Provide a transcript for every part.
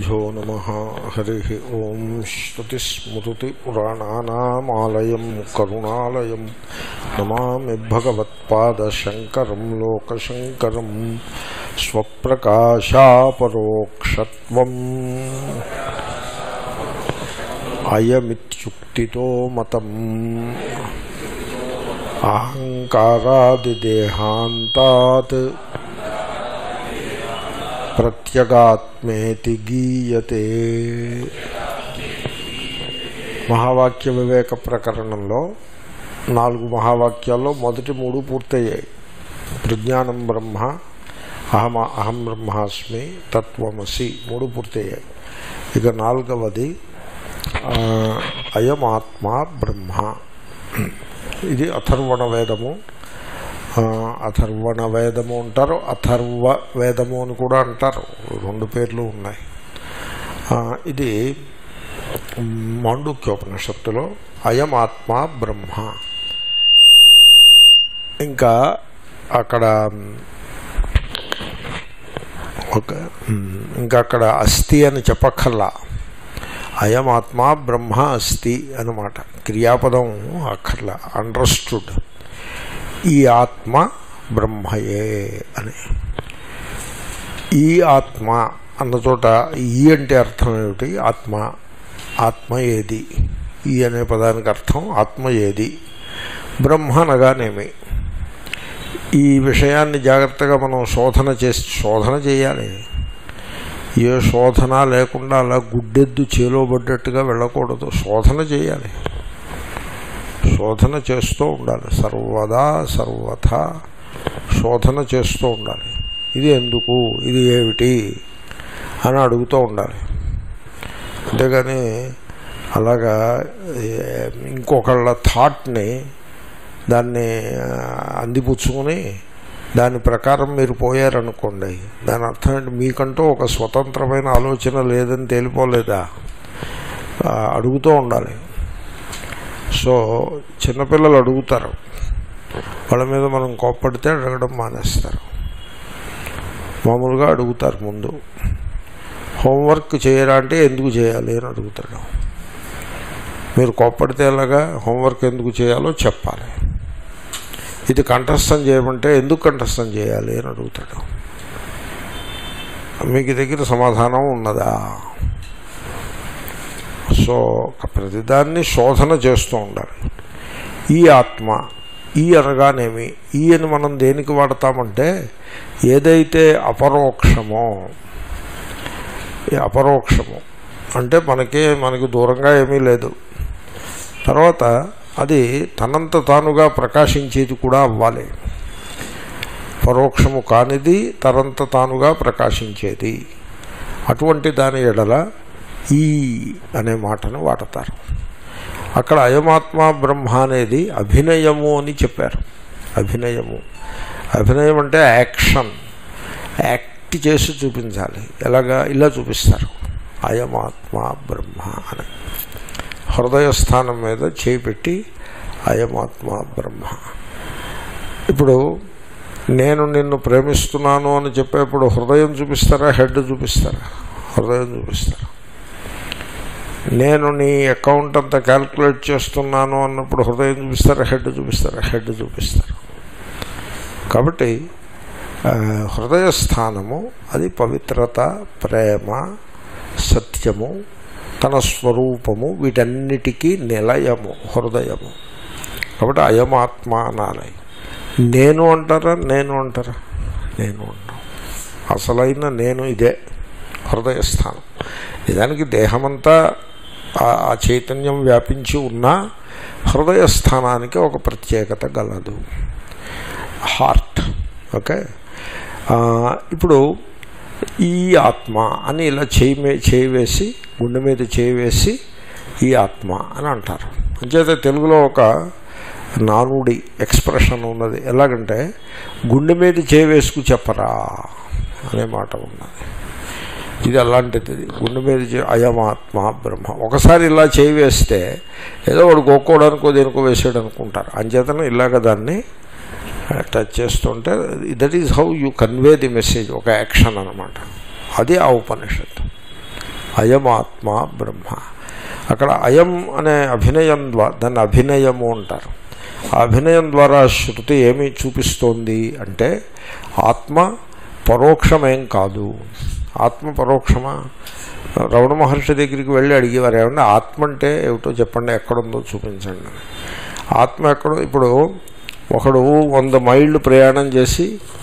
గురుభ్యో నమ హరి ఓం శ్రుతిస్మృతిపురాణానామాలయం కరుణాలయం నమామి భగవత్పాదశంకరం లోకశంకరం స్వప్రకాశాపరోక్షత్వం అయమిత్యుక్తితో మతం అహంకారాదిదేహాంతాత్ ప్రత్యగాత్మేతి గీయతే మహావాక్య వివేక ప్రకరణంలో నాలుగు మహావాక్యాల్లో మొదటి మూడు పూర్తయ్యాయి ప్రజ్ఞానం బ్రహ్మ అహమ అహం బ్రహ్మాస్మి తత్వమసి మూడు పూర్తయ్యాయి ఇక నాలుగవది ఆ, అయమాత్మా బ్రహ్మ ఇది అథర్వణ వేదము ఆ, అథర్వణ వేదము అంటారు అథర్వ వేదము అని కూడా అంటారు రెండు పేర్లు ఉన్నాయి ఆ, ఇది మాండుక్యోపనిషత్తులో అయమాత్మ బ్రహ్మ ఇంకా అక్కడ ఒక ఇంకా అక్కడ అస్థి అని చెప్పక్కర్లా అయమాత్మ బ్రహ్మ అస్థి అనమాట క్రియాపదం అక్కర్లా అండర్స్టూడ్ ఈ ఆత్మ బ్రహ్మయే అని ఈ ఆత్మ అన్న చోట ఈ అంటే అర్థం ఏమిటి ఆత్మ ఆత్మ ఏది ఈ అనే పదానికి అర్థం ఆత్మ ఏది బ్రహ్మ అనగానేమి ఈ విషయాన్ని జాగ్రత్తగా మనం శోధన చేసి శోధన చేయాలి ఏ శోధన లేకుండా అలా గుడ్డెద్దు చేలోబడ్డట్టుగా వెళ్ళకూడదు శోధన చేయాలి శోధన చేస్తూ ఉండాలి సర్వదా సర్వథా శోధన చేస్తూ ఉండాలి ఇది ఎందుకు ఇది ఏమిటి అని అడుగుతూ ఉండాలి అంతేగాని అలాగా ఏ, ఇంకొకళ్ళ థాట్ని దాన్ని ఆ, అందిపుచ్చుకొని దాని ప్రకారం మీరు పోయారనుకోండి దాని అర్థం ఏంటి మీకంటూ ఒక స్వతంత్రమైన ఆలోచన లేదని తేలిపోలేదా ఆ, అడుగుతూ ఉండాలి సో చిన్నపిల్లలు అడుగుతారు వాళ్ళ మీద మనం కోప్పడితే అడగడం మానేస్తారు మామూలుగా అడుగుతారు ముందు హోంవర్క్ చేయరా అంటే ఎందుకు చేయాలి అని అడుగుతాడు మీరు కోప్పడితే ఎలాగా హోంవర్క్ ఎందుకు చేయాలో చెప్పాలి ఇది కంఠస్థం చేయమంటే ఎందుకు కంఠస్థం చేయాలి అని అడుగుతాడు మీకు దగ్గర సమాధానం ఉన్నదా సో ప్రతిదాన్ని శోధన చేస్తూ ఉండాలి ఈ ఆత్మ ఈ అనగానేమి ఈ అని మనం దేనికి వాడతామంటే ఏదైతే అపరోక్షమో ఈ అపరోక్షము అంటే మనకి మనకి దూరంగా ఏమీ లేదు తర్వాత అది తనంత తానుగా ప్రకాశించేది కూడా అవ్వాలి పరోక్షము కానిది తనంత తానుగా ప్రకాశించేది అటువంటి దాని ఎడల ఈ అనే మాటను వాడతారు అక్కడ అయమాత్మ బ్రహ్మ అనేది అభినయము అని చెప్పారు అభినయము అభినయం అంటే యాక్షన్ యాక్ట్ చేసి చూపించాలి ఎలాగా ఇలా చూపిస్తారు అయమాత్మ బ్రహ్మ అని హృదయస్థానం మీద చేపెట్టి అయమాత్మ బ్రహ్మ ఇప్పుడు నేను నిన్ను ప్రేమిస్తున్నాను అని చెప్పేప్పుడు హృదయం చూపిస్తారా హెడ్ చూపిస్తారా హృదయం చూపిస్తారా నేను నీ అకౌంట్ అంతా క్యాల్కులేట్ చేస్తున్నాను అన్నప్పుడు హృదయం చూపిస్తారా హెడ్ చూపిస్తారా హెడ్ చూపిస్తారు కాబట్టి ఆ, హృదయస్థానము అది పవిత్రత ప్రేమ సత్యము తన స్వరూపము వీటన్నిటికీ నిలయము హృదయము కాబట్టి అయమాత్మ అనాలి నేను అంటారా నేను అంటారా నేను అంటాం అసలైన నేను ఇదే హృదయస్థానం నిజానికి దేహమంతా ఆ- ఆ చైతన్యం వ్యాపించి ఉన్నా హృదయస్థానానికి ఒక ప్రత్యేకత గలదు హార్ట్ ఓకే ఆ, ఇప్పుడు ఈ ఆత్మ అని ఇలా చేయి మే- చేయి వేసి గుండె మీద చేయి వేసి ఈ ఆత్మ అని అంటారు అంచేత తెలుగులో ఒక నానుడి ఎక్స్ప్రెషన్ ఉన్నది ఎలాగంటే గుండె మీద చేయి వేసుకు చెప్పరా అనే మాట ఉన్నది ఇది అలాంటిది గుండె మీద చే- అయమాత్మ బ్రహ్మ ఒకసారి ఇలా చేయి వేస్తే ఏదో వాడు గోక్కోవడానికో దేనికో వేసాడు అనుకుంటారు అంచేతను ఇలాగ దాన్ని టచ్ చేస్తుంటే that is how you convey the message ఒక యాక్షన్ అనమాట అది ఆ ఉపనిషత్తు అయమాత్మ బ్రహ్మ అక్కడ అయం అనే అభినయం ద్వారా దాన్ని అభినయము అంటారు ఆ అభినయం ద్వారా శృతి ఏమి చూపిస్తోంది అంటే ఆత్మ పరోక్షమేం కాదు ఆత్మ పరోక్షమా రమణ మహర్షి దగ్గరికి వెళ్ళి అడిగేవారు ఏమన్నా ఆత్మ అంటే ఏమిటో చెప్పండి ఎక్కడుందో చూపించండి అని. ఆత్మ ఎక్కడ ఇప్పుడు ఒకడు వంద మైళ్ళు ప్రయాణం చేసి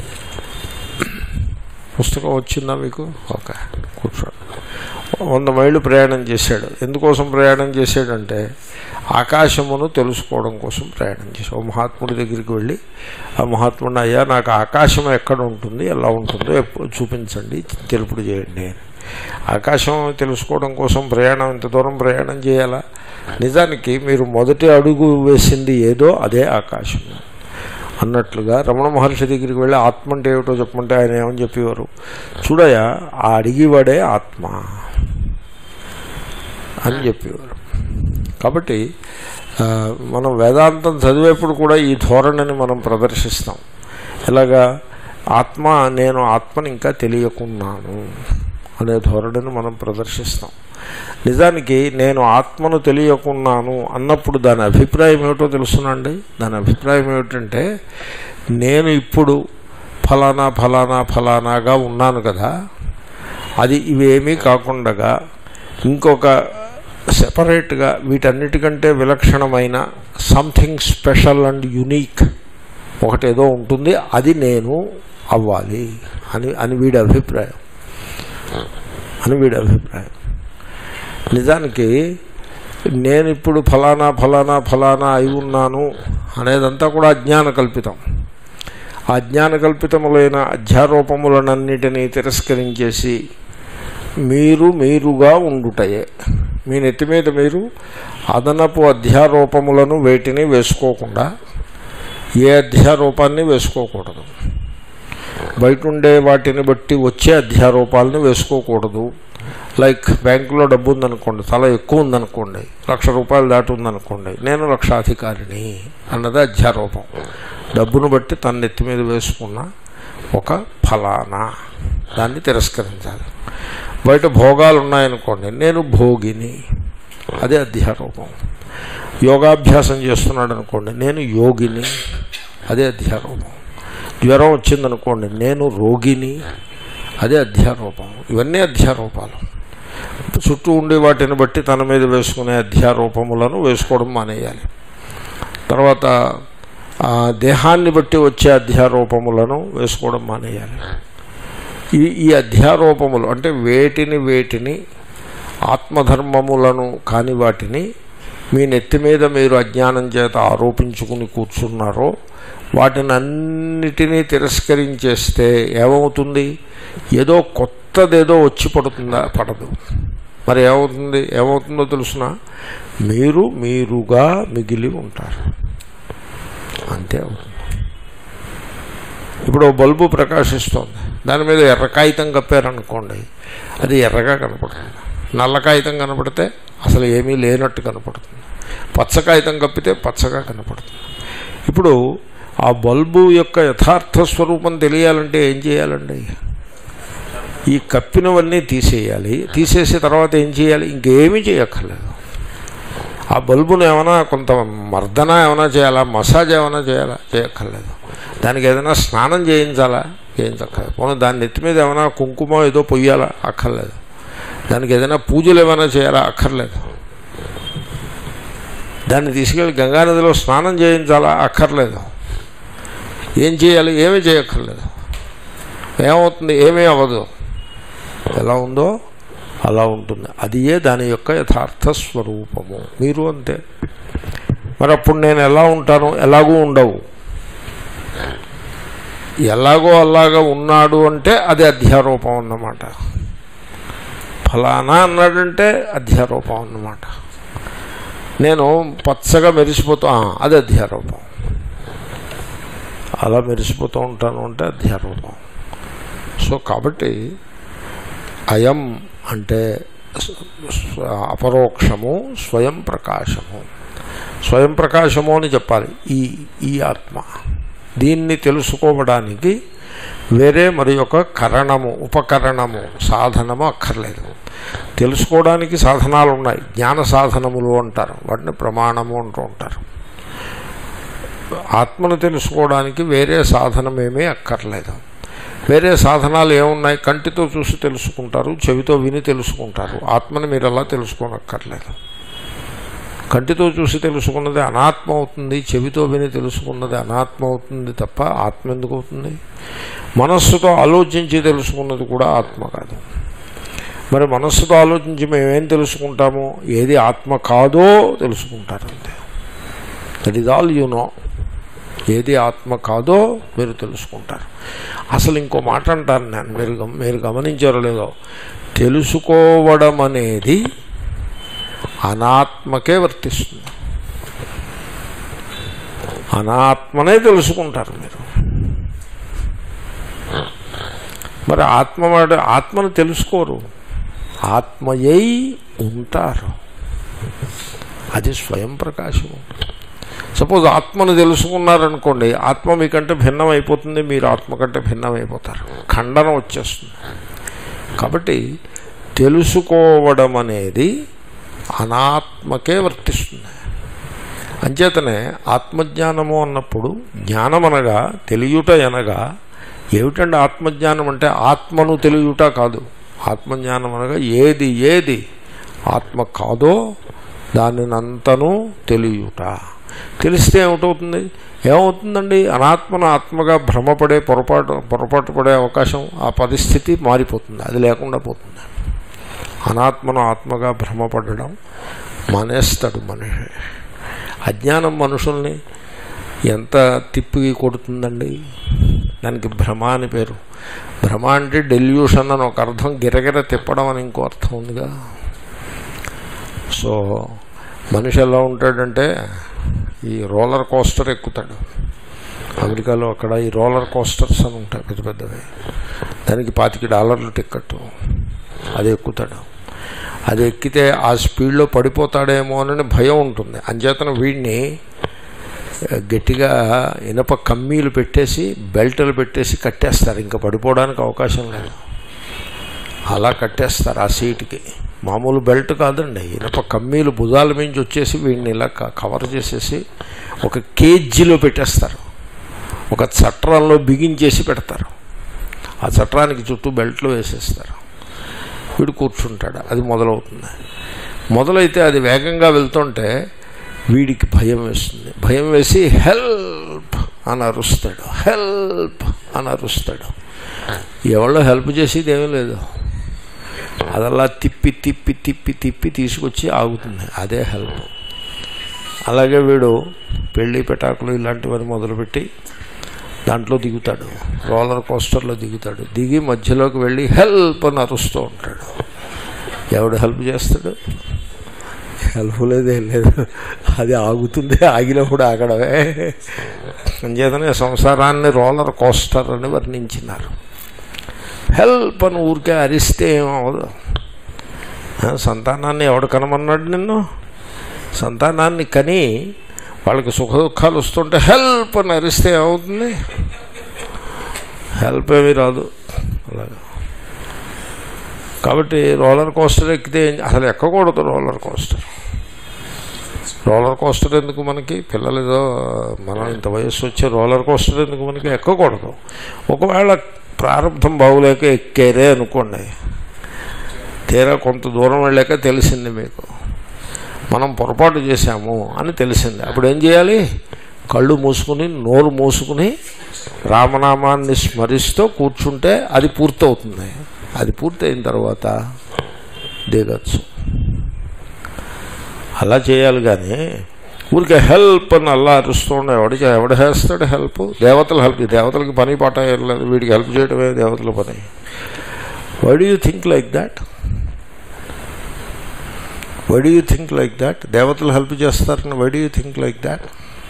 పుస్తకం వచ్చిందా మీకు ఓకే కూర్చోండి వంద మైళ్ళు ప్రయాణం చేశాడు ఎందుకోసం ప్రయాణం చేశాడంటే ఆకాశమును తెలుసుకోవడం కోసం ప్రయాణం చేశాడు ఓ మహాత్ముడి దగ్గరికి వెళ్ళి ఆ మహాత్ముడిని అయ్యా నాకు ఆకాశం ఎక్కడ ఉంటుంది ఎలా ఉంటుందో ఎప్పుడు చూపించండి తెలుపుడు చేయండి అని ఆకాశం తెలుసుకోవడం కోసం ప్రయాణం ఇంత దూరం ప్రయాణం చేయాలా నిజానికి మీరు మొదటి అడుగు వేసింది ఏదో అదే ఆకాశం అన్నట్లుగా రమణ మహర్షి దగ్గరికి వెళ్ళి ఆత్మ అంటే ఏమిటో చెప్పమంటే ఆయన ఏమని చెప్పేవారు చూడయా ఆ అడిగివాడే ఆత్మ అని చెప్పేవారు కాబట్టి ఆ, మనం వేదాంతం చదివేప్పుడు కూడా ఈ ధోరణిని మనం ప్రదర్శిస్తాం ఎలాగా ఆత్మ నేను ఆత్మని ఇంకా తెలియకున్నాను అనే ధోరణిని మనం ప్రదర్శిస్తాం నిజానికి నేను ఆత్మను తెలియకున్నాను అన్నప్పుడు దాని అభిప్రాయం ఏమిటో తెలుసునండి దాని అభిప్రాయం ఏమిటంటే నేను ఇప్పుడు ఫలానా ఫలానా ఫలానాగా ఉన్నాను కదా అది ఇవేమీ కాకుండా ఇంకొక సెపరేట్గా వీటన్నిటికంటే విలక్షణమైన సంథింగ్ స్పెషల్ అండ్ యునీక్ ఒకటేదో ఉంటుంది అది నేను అవ్వాలి అని అని వీడి అభిప్రాయం అని వీడి అభిప్రాయం నిజానికి నేను ఇప్పుడు ఫలానా ఫలానా ఫలానా అయి ఉన్నాను అనేదంతా కూడా అజ్ఞాన కల్పితం ఆ అజ్ఞాన కల్పితములైన అధ్యారోపములనన్నిటినీ తిరస్కరించేసి మీరు మీరుగా ఉండుటయే మీ నెత్తి మీద మీరు అదనపు అధ్యారోపములను వేటిని వేసుకోకుండా ఏ అధ్యారోపాన్ని వేసుకోకూడదు బయట ఉండే వాటిని బట్టి వచ్చే అధ్యారోపాలను వేసుకోకూడదు లైక్ బ్యాంకులో డబ్బు ఉందనుకోండి చాలా ఎక్కువ ఉందనుకోండి లక్ష రూపాయలు దాటి ఉందనుకోండి నేను లక్షాధికారిని అన్నది అధ్యారోపం డబ్బును బట్టి తన నెత్తి మీద వేసుకున్న ఒక ఫలానా దాన్ని తిరస్కరించాలి బయట భోగాలు ఉన్నాయనుకోండి నేను భోగిని అదే అధ్యారోపం యోగాభ్యాసం చేస్తున్నాడు అనుకోండి నేను యోగిని అదే అధ్యారోపం జ్వరం వచ్చిందనుకోండి నేను రోగిని అదే అధ్యారోపం ఇవన్నీ అధ్యారోపాలు చుట్టూ ఉండే వాటిని బట్టి తన మీద వేసుకునే అధ్యారోపములను వేసుకోవడం మానేయాలి తర్వాత ఆ దేహాన్ని బట్టి వచ్చే అధ్యారోపములను వేసుకోవడం మానేయాలి ఈ ఈ అధ్యారోపములు అంటే వేటిని వేటిని ఆత్మధర్మములను కాని వాటిని మీ నెత్తి మీద మీరు అజ్ఞానం చేత ఆరోపించుకుని కూర్చున్నారో వాటిని అన్నిటినీ తిరస్కరించేస్తే ఏమవుతుంది ఏదో కొత్తదేదో వచ్చి పడుతుందా పడదు మరి ఏమవుతుంది ఏమవుతుందో తెలుసిన మీరు మీరుగా మిగిలి ఉంటారు అంతే అవుతుంది ఇప్పుడు ఓ బల్బు ప్రకాశిస్తోంది దాని మీద ఎర్ర కాగితం కప్పారనుకోండి అది ఎర్రగా కనపడుతుంది నల్ల కాగితం కనపడితే అసలు ఏమీ లేనట్టు కనపడుతుంది పచ్చ కాగితం కప్పితే పచ్చగా కనపడుతుంది ఇప్పుడు ఆ బల్బు యొక్క యథార్థ స్వరూపం తెలియాలంటే ఏం చేయాలండి ఈ కప్పినవన్నీ తీసేయాలి తీసేసిన తర్వాత ఏం చేయాలి ఇంకేమీ చేయక్కర్లేదు ఆ బల్బును ఏమైనా కొంత మర్దన ఏమైనా చేయాలా మసాజ్ ఏమైనా చేయాలా చేయక్కర్లేదు దానికి ఏదైనా స్నానం చేయించాలా చేయించక్కర్లేదు పోనీ దాని నెత్తి మీద ఏమైనా కుంకుమ ఏదో పొయ్యాలా అక్కర్లేదు దానికి ఏదైనా పూజలు ఏమైనా చేయాలా అక్కర్లేదు దాన్ని తీసుకెళ్ళి గంగానదిలో స్నానం చేయించాలా అక్కర్లేదు ఏం చేయాలి ఏమీ చేయక్కర్లేదు ఏమవుతుంది ఏమీ అవ్వదు ఎలా ఉందో అలా ఉంటుంది అది ఏ దాని యొక్క యథార్థ స్వరూపము మీరు అంతే మరి అప్పుడు నేను ఎలా ఉంటాను ఎలాగూ ఉండవు ఎలాగో అలాగా ఉన్నాడు అంటే అది అధ్యారూపం అన్నమాట ఫలానా అన్నాడంటే అధ్యారూపం అన్నమాట నేను పచ్చగా మెరిసిపోతా ఆ, అది అధ్యారూపం అలా మెరిసిపోతూ ఉంటాను అంటే అధ్యారూపం సో కాబట్టి అయం అంటే స్వ- అపరోక్షము స్వయం ప్రకాశము స్వయం ప్రకాశము అని చెప్పాలి ఈ ఈ ఆత్మ దీన్ని తెలుసుకోవడానికి వేరే మరి ఒక కరణము ఉపకరణము సాధనము అక్కర్లేదు తెలుసుకోవడానికి సాధనాలు ఉన్నాయి జ్ఞాన సాధనములు అంటారు వాటిని ప్రమాణము అంటూ ఉంటారు ఆత్మను తెలుసుకోవడానికి వేరే సాధనమేమీ అక్కర్లేదు వేరే సాధనాలు ఏమున్నాయి కంటితో చూసి తెలుసుకుంటారు చెవితో విని తెలుసుకుంటారు ఆత్మని మీరు అలా తెలుసుకోనక్కర్లేదు కంటితో చూసి తెలుసుకున్నది అనాత్మ అవుతుంది చెవితో విని తెలుసుకున్నది అనాత్మ అవుతుంది తప్ప ఆత్మ ఎందుకు అవుతుంది మనస్సుతో ఆలోచించి తెలుసుకున్నది కూడా ఆత్మ కాదు మరి మనస్సుతో ఆలోచించి మేమేం తెలుసుకుంటామో ఏది ఆత్మ కాదో తెలుసుకుంటారు అంతే that is all you know ఏది ఆత్మ కాదో మీరు తెలుసుకుంటారు అసలు ఇంకో మాట అంటాను నేను మీరు గమ- మీరు గమనించారో లేదో తెలుసుకోవడం అనేది అనాత్మకే వర్తిస్తుంది అనాత్మనే తెలుసుకుంటారు మీరు మరి ఆత్మ వాడు ఆత్మను తెలుసుకోరు ఆత్మయై ఉంటారు అది స్వయం ప్రకాశం సపోజ్ ఆత్మను తెలుసుకున్నారనుకోండి ఆత్మ మీకంటే భిన్నం అయిపోతుంది మీరు ఆత్మ కంటే భిన్నం అయిపోతారు ఖండన వచ్చేస్తుంది కాబట్టి తెలుసుకోవడం అనేది అనాత్మకే వర్తిస్తుంది అంచేతనే ఆత్మజ్ఞానము అన్నప్పుడు జ్ఞానం అనగా తెలియుట అనగా ఏమిటండి ఆత్మజ్ఞానం అంటే ఆత్మను తెలియుట కాదు ఆత్మజ్ఞానం అనగా ఏది ఏది ఆత్మ కాదో దానినంతను తెలియుట తెలిస్తే ఏమిటవుతుంది ఏమవుతుందండి అనాత్మను ఆత్మగా భ్రమపడే పొరపాటు పొరపాటు పడే అవకాశం ఆ పరిస్థితి మారిపోతుంది అది లేకుండా పోతుంది అనాత్మను ఆత్మగా భ్రమపడడం మానేస్తాడు మనిషి అజ్ఞానం మనుషుల్ని ఎంత తిప్పి కొడుతుందండి దానికి భ్రమ అని పేరు భ్రమ అంటే డెల్యూషన్ అని ఒక అర్థం గిరగిర తిప్పడం అని ఇంకో అర్థం ఉందిగా సో మనిషి ఎలా ఉంటాడంటే ఈ రోలర్ కోస్టర్ ఎక్కుతాడు అమెరికాలో అక్కడ ఈ రోలర్ కోస్టర్స్ అని ఉంటాయి పెద్ద పెద్దవి దానికి పాతిక డాలర్లు టిక్కెట్ అది ఎక్కుతాడు అది ఎక్కితే ఆ స్పీడ్లో పడిపోతాడేమో అని భయం ఉంటుంది అంచేతన వీడిని గట్టిగా ఇనప కమ్మీలు పెట్టేసి బెల్టులు పెట్టేసి కట్టేస్తారు ఇంకా పడిపోవడానికి అవకాశం లేదు అలా కట్టేస్తారు ఆ సీటుకి మామూలు బెల్ట్ కాదండి ఇనప కమ్మీలు భుజాల మించి వచ్చేసి వీడిని ఇలా క- కవర్ చేసేసి ఒక కేజీలో పెట్టేస్తారు ఒక చట్రంలో బిగించేసి పెడతారు ఆ చట్రానికి చుట్టూ బెల్ట్లు వేసేస్తారు వీడు కూర్చుంటాడు అది మొదలవుతుంది మొదలైతే అది వేగంగా వెళ్తుంటే వీడికి భయం వేస్తుంది భయం వేసి హెల్ప్ అని అరుస్తాడు హెల్ప్ అని అరుస్తాడు ఎవరో హెల్ప్ చేసేది ఏమీ లేదు అదల్లా తిప్పి తిప్పి తిప్పి తిప్పి తీసుకొచ్చి ఆగుతుంది అదే హెల్ప్ అలాగే వీడు పెళ్ళి పెటాకులు ఇలాంటివన్నీ మొదలుపెట్టి దాంట్లో దిగుతాడు రోలర్ కోస్టర్లో దిగుతాడు దిగి మధ్యలోకి వెళ్ళి హెల్ప్ అని అరుస్తూ ఉంటాడు ఎవడు హెల్ప్ చేస్తాడు హెల్ప్ లేదు ఏం లేదు అది ఆగుతుంది ఆగినప్పుడు ఆగడమే అంచేతనే సంసారాన్ని రోలర్ కోస్టర్ అని వర్ణించినారు హెల్ప్ అని ఊరికే అరిస్తే ఏమవదు ఆ, సంతానాన్ని ఎవడు కనమన్నాడు నిన్ను సంతానాన్ని కని వాళ్ళకి సుఖ దుఃఖాలు వస్తుంటే హెల్ప్ అని అరిస్తే ఏమవుతుంది హెల్ప్ ఏమీ రాదు అలాగా కాబట్టి రోలర్ కోస్టర్ ఎక్కితే ఏం- అసలు ఎక్కకూడదు రోలర్ కోస్టర్ రోలర్ కోస్టర్ ఎందుకు మనకి పిల్లలు ఏదో మనం ఇంత వయస్సు వచ్చే రోలర్ కోస్టర్ ఎందుకు మనకి ఎక్కకూడదు ఒకవేళ ప్రారంభం బాగులేక ఎక్కేరే అనుకోండి తీరా కొంత దూరం వెళ్ళాక తెలిసింది మీకు మనం పొరపాటు చేశాము అని తెలిసింది అప్పుడు ఏం చేయాలి కళ్ళు మూసుకుని నోరు మూసుకుని రామనామాన్ని స్మరిస్తూ కూర్చుంటే అది పూర్తవుతుంది అది పూర్తయిన తర్వాత దిగచ్చు అలా చేయాలి కానీ ఊరికే హెల్ప్ అని అల్లా అరుస్తూ ఉండే ఎవడు చే- ఎవడు చేస్తాడు హెల్ప్ దేవతలు హెల్ప్ దేవతలకి పని పాట ఏం లేదు వీడికి హెల్ప్ చేయడమే దేవతల పని why do you think like that why do you think like that దేవతలు హెల్ప్ చేస్తారని why do you think like that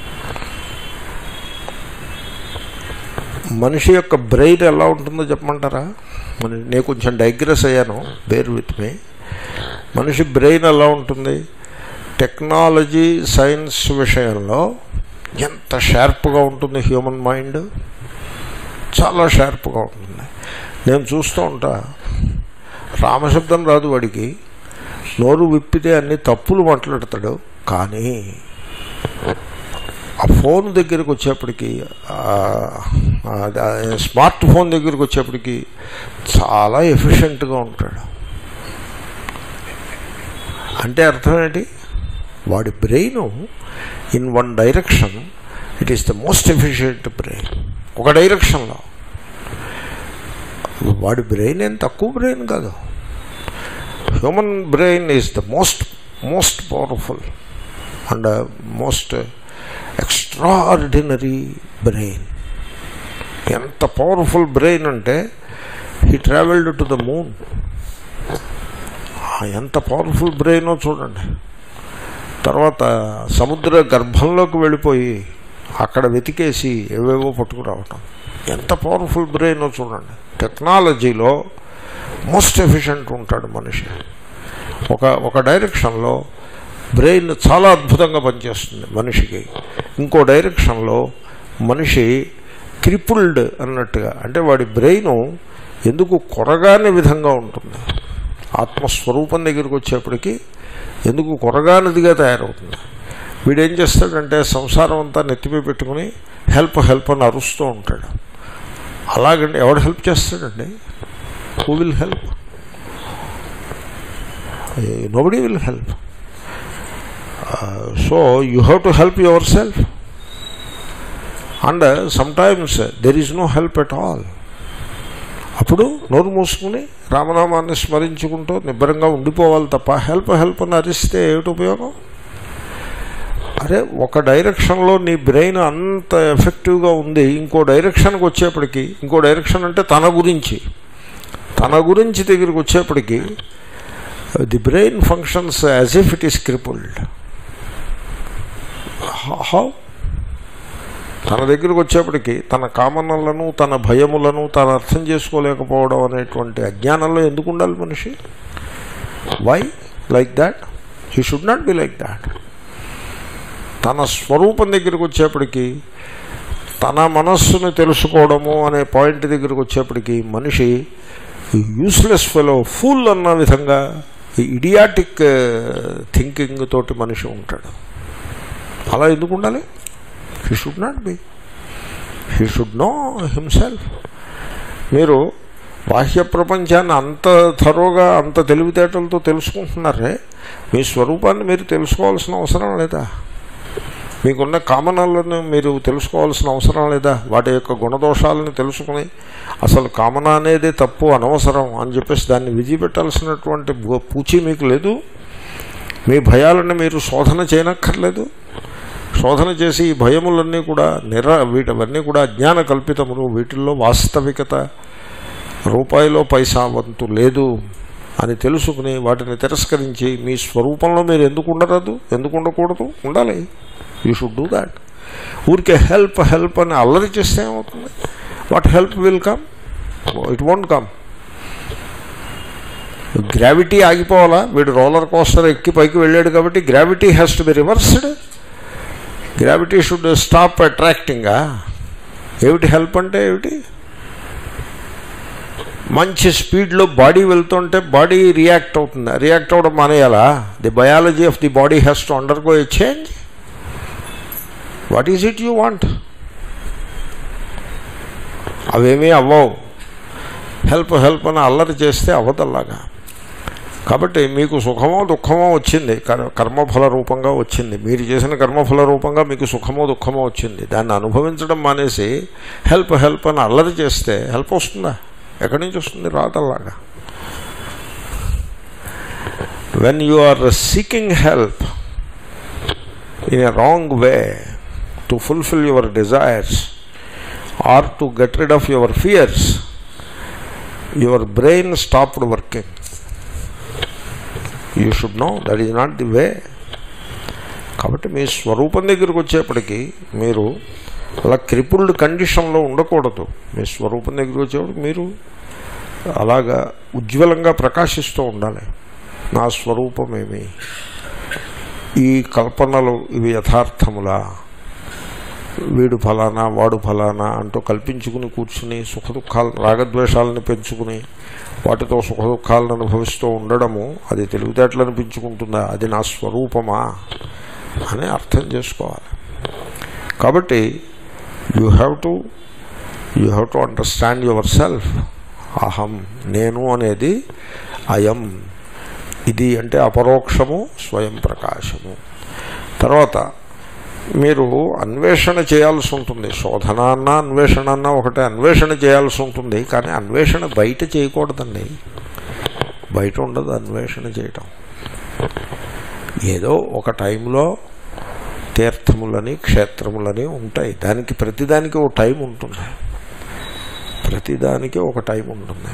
మనిషి యొక్క బ్రెయిన్ ఎలా ఉంటుందో చెప్పమంటారా మన నేను కొంచెం డైగ్రెస్ అయ్యాను బేర్ విత్ మీ మనిషి బ్రెయిన్ ఎలా ఉంటుంది టెక్నాలజీ సైన్స్ విషయంలో ఎంత షార్ప్గా ఉంటుంది హ్యూమన్ మైండ్ చాలా షార్ప్గా ఉంటుంది నేను చూస్తూ ఉంటా రామశబ్దం రాదు వాడికి నోరు విప్పితే అన్ని తప్పులు మాట్లాడతాడు కానీ ఆ ఫోన్ దగ్గరికి వచ్చేప్పటికి స్మార్ట్ ఫోన్ దగ్గరికి వచ్చేప్పటికి చాలా ఎఫిషియెంట్గా ఉంటాడు అంటే అర్థం ఏంటి వాడి brain in one direction it is the most efficient brain ఒక డైరెక్షన్లో వాడి బ్రెయిన్ ఏం తక్కువ బ్రెయిన్ కాదు human brain is the most most powerful and most extraordinary brain ఎంత పవర్ఫుల్ బ్రెయిన్ అంటే he travelled to the moon ఎంత పవర్ఫుల్ బ్రెయినో చూడండి తర్వాత సముద్ర గర్భంలోకి వెళ్ళిపోయి అక్కడ వెతికేసి ఏవేవో పట్టుకురావటం ఎంత పవర్ఫుల్ బ్రెయినో చూడండి టెక్నాలజీలో మోస్ట్ ఎఫిషియెంట్ ఉంటాడు మనిషి ఒక ఒక డైరెక్షన్లో బ్రెయిన్ చాలా అద్భుతంగా పనిచేస్తుంది మనిషికి ఇంకో డైరెక్షన్లో మనిషి క్రిపుల్డ్ అన్నట్టుగా అంటే వాడి బ్రెయిన్ ఎందుకు కొరగాని విధంగా ఉంటుంది ఆత్మస్వరూపం దగ్గరికి వచ్చేప్పటికి ఎందుకు కొరగానిదిగా తయారవుతుంది వీడేం చేస్తాడంటే సంసారం అంతా నెత్తిపై పెట్టుకుని హెల్ప్ హెల్ప్ అని అరుస్తూ ఉంటాడు అలాగండి ఎవడు హెల్ప్ చేస్తాడండి who will help nobody will help so you have to help yourself and sometimes there is no help at all అప్పుడు నోరు మూసుకుని రామనామాన్ని స్మరించుకుంటూ నిబ్బరంగా ఉండిపోవాలి తప్ప హెల్ప్ హెల్ప్ అని అరిస్తే ఏమిటి ఉపయోగం అరే ఒక డైరెక్షన్లో నీ బ్రెయిన్ అంత ఎఫెక్టివ్గా ఉంది ఇంకో డైరెక్షన్కి వచ్చేప్పటికి ఇంకో డైరెక్షన్ అంటే తన గురించి తన గురించి దగ్గరికి వచ్చేప్పటికి the brain functions as if it is crippled how తన దగ్గరికి వచ్చేప్పటికి తన కామనలను తన భయములను తాను అర్థం చేసుకోలేకపోవడం అనేటువంటి అజ్ఞానంలో ఎందుకు ఉండాలి మనిషి why like that he should not be like that తన స్వరూపం దగ్గరికి వచ్చేప్పటికి తన మనస్సును తెలుసుకోవడము అనే పాయింట్ దగ్గరికి వచ్చేప్పటికి మనిషి యూస్లెస్ ఫెలో ఫుల్ అన్న విధంగా ఇడియాటిక్ థింకింగ్ తోటి మనిషి ఉంటాడు అలా ఎందుకు ఉండాలి he should not be he should know himself మీరు బాహ్య ప్రపంచాన్ని అంత థరోగా అంత తెలివితేటలతో తెలుసుకుంటున్నారే మీ స్వరూపాన్ని మీరు తెలుసుకోవాల్సిన అవసరం లేదా మీకున్న కామనలను మీరు తెలుసుకోవాల్సిన అవసరం లేదా వాటి యొక్క గుణదోషాలను తెలుసుకుని అసలు కామన అనేది తప్పు అనవసరం అని చెప్పేసి దాన్ని విధిపెట్టాల్సినటువంటి పూచి మీకు లేదు మీ భయాలను మీరు శోధన చేయనక్కర్లేదు శోధన చేసి ఈ భయములన్నీ కూడా నిర వీటవన్నీ కూడా అజ్ఞాన కల్పితములు వీటిల్లో వాస్తవికత రూపాయిలో పైసా వంతు లేదు అని తెలుసుకుని వాటిని తిరస్కరించి మీ స్వరూపంలో మీరు ఎందుకు ఉండరాదు ఎందుకు ఉండకూడదు ఉండాలి యూ షుడ్ డూ దాట్ ఊరికే హెల్ప్ హెల్ప్ అని అల్లరి చేస్తే ఏమవుతుంది what help will come it won't come gravity ఆగిపోవాలా వీడు రోలర్ కోస్టర్ ఎక్కి పైకి వెళ్ళాడు కాబట్టి gravity has to be reversed gravity should stop అట్రాక్టింగా ఏమిటి హెల్ప్ అంటే ఏమిటి మంచి స్పీడ్లో బాడీ వెళ్తుంటే బాడీ రియాక్ట్ అవుతుంది రియాక్ట్ అవ్వడం మానేయాలా the biology of the body has to undergo a change what is it you want అవేమీ అవ్వవు హెల్ప్ హెల్ప్ అని అల్లరి చేస్తే అవ్వదల్లాగా కాబట్టి మీకు సుఖమో దుఃఖమో వచ్చింది కర్మఫల రూపంగా వచ్చింది మీరు చేసిన కర్మఫల రూపంగా మీకు సుఖమో దుఃఖమో వచ్చింది దాన్ని అనుభవించడం మానేసి హెల్ప్ హెల్ప్ అని అల్లరి చేస్తే హెల్ప్ వస్తుందా ఎక్కడి నుంచి వస్తుంది రాదల్లాగా when you are seeking help in a wrong way to fulfil your desires or to get rid of your fears your brain stopped working you should know that is not the way కాబట్టి మీ స్వరూపం దగ్గరికి వచ్చేప్పటికీ మీరు అలా crippled కండిషన్లో ఉండకూడదు మీ స్వరూపం దగ్గరికి వచ్చేప్పటికి మీరు అలాగా ఉజ్వలంగా ప్రకాశిస్తూ ఉండాలి నా స్వరూపమేమి ఈ కల్పనలు ఇవి యథార్థములా వీడు ఫలానా వాడు ఫలానా అంటూ కల్పించుకుని కూర్చుని సుఖ దుఃఖాలు రాగద్వేషాలను పెంచుకుని వాటితో సుఖ దుఃఖాలను అనుభవిస్తూ ఉండడము అది తెలివితేటలు అనిపించుకుంటుందా అది నా స్వరూపమా అని అర్థం చేసుకోవాలి కాబట్టి you have to you have to understand yourself అహం నేను అనేది అయం ఇది అంటే అపరోక్షము స్వయం ప్రకాశము తర్వాత మీరు అన్వేషణ చేయాల్సి ఉంటుంది శోధన అన్నా అన్వేషణ అన్నా ఒకటే అన్వేషణ చేయాల్సి ఉంటుంది కానీ అన్వేషణ బయట చేయకూడదండి బయట ఉండదు అన్వేషణ చేయటం ఏదో ఒక టైంలో తీర్థములని క్షేత్రములని ఉంటాయి దానికి ప్రతిదానికి ఒక టైం ఉంటుంది ప్రతిదానికి ఒక టైం ఉంటుంది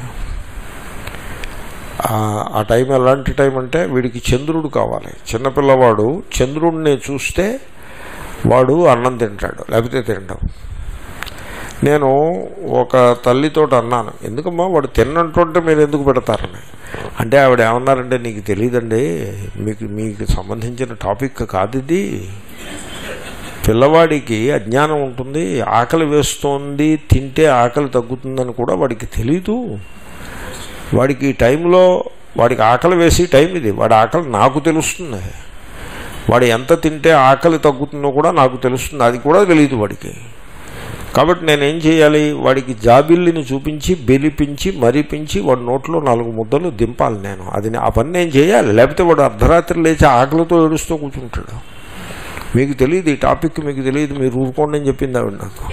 ఆ టైం ఎలాంటి టైం అంటే వీడికి చంద్రుడు కావాలి చిన్నపిల్లవాడు చంద్రుడిని చూస్తే వాడు అన్నం తింటాడు లేకపోతే తింటాం నేను ఒక తల్లితో అన్నాను ఎందుకమ్మా వాడు తిన్నంటుంటే మీరు ఎందుకు పెడతారని అంటే ఆవిడ ఏమన్నారంటే నీకు తెలియదండి మీకు మీకు సంబంధించిన టాపిక్ కాదు ఇది పిల్లవాడికి అజ్ఞానం ఉంటుంది ఆకలి వేస్తోంది తింటే ఆకలి తగ్గుతుందని కూడా వాడికి తెలీదు వాడికి ఈ టైంలో వాడికి ఆకలి వేసి టైం ఇది వాడి ఆకలి నాకు తెలుస్తుంది వాడు ఎంత తింటే ఆకలి తగ్గుతుందో కూడా నాకు తెలుస్తుంది అది కూడా తెలియదు వాడికి కాబట్టి నేనేం చేయాలి వాడికి జాబిల్లిని చూపించి బెలిపించి మరిపించి వాడి నోట్లో నాలుగు ముద్దలు దింపాలి నేను అది ఆ పని నేను చేయాలి లేకపోతే వాడు అర్ధరాత్రి లేచి ఆకలితో ఏడుస్తూ కూర్చుంటాడు మీకు తెలియదు ఈ టాపిక్ మీకు తెలియదు మీరు ఊరుకోండి అని చెప్పింది ఆవిడ నాకు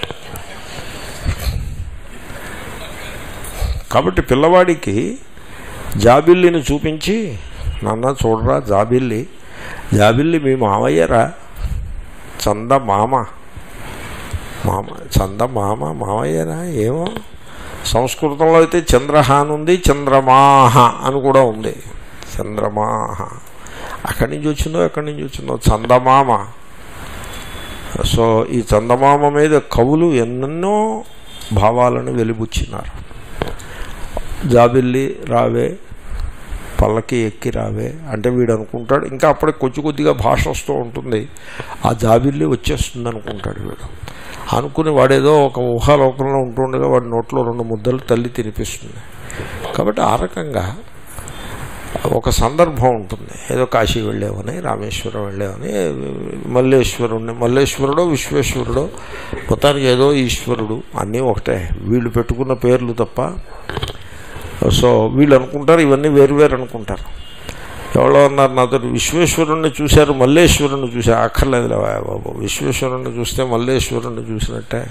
కాబట్టి పిల్లవాడికి జాబిల్లిని చూపించి నాన్న చూడరా జాబిల్లి జాబిల్లి మీ మామయ్యరా చంద మామ మామ చంద మామ మామయ్యరా ఏమో సంస్కృతంలో అయితే చంద్రహ అని ఉంది చంద్రమాహ అని కూడా ఉంది చంద్రమాహ అక్కడి నుంచి వచ్చిందో ఎక్కడి నుంచి వచ్చిందో చందమామ సో ఈ చందమామ మీద కవులు ఎన్నెన్నో భావాలను వెలిబుచ్చినారు జాబిల్లి రావే పల్లకి ఎక్కి రావే అంటే వీడు అనుకుంటాడు ఇంకా అప్పుడే కొద్ది కొద్దిగా భాష వస్తూ ఉంటుంది ఆ జాబిల్లి వచ్చేస్తుంది అనుకుంటాడు వీడు అనుకుని వాడేదో ఒక ఊహాలోకంలో ఉంటుండగా వాడి నోట్లో రెండు ముద్దలు తల్లి తినిపిస్తుంది కాబట్టి ఆ రకంగా ఒక సందర్భం ఉంటుంది ఏదో కాశీ వెళ్ళామని రామేశ్వరం వెళ్ళామని మల్లేశ్వరుడిని మల్లేశ్వరుడో విశ్వేశ్వరుడో మొత్తానికి ఏదో ఈశ్వరుడు అన్నీ ఒకటే వీళ్ళు పెట్టుకున్న పేర్లు తప్ప సో వీళ్ళు అనుకుంటారు ఇవన్నీ వేరు వేరు అనుకుంటారు ఎవరో అన్నారు నాతో విశ్వేశ్వరుణ్ణి చూశారు మల్లేశ్వరుణ్ణి చూశారు అక్కర్లేదు బాబు విశ్వేశ్వరుణ్ణి చూస్తే మల్లేశ్వరుణ్ణి చూసినట్టే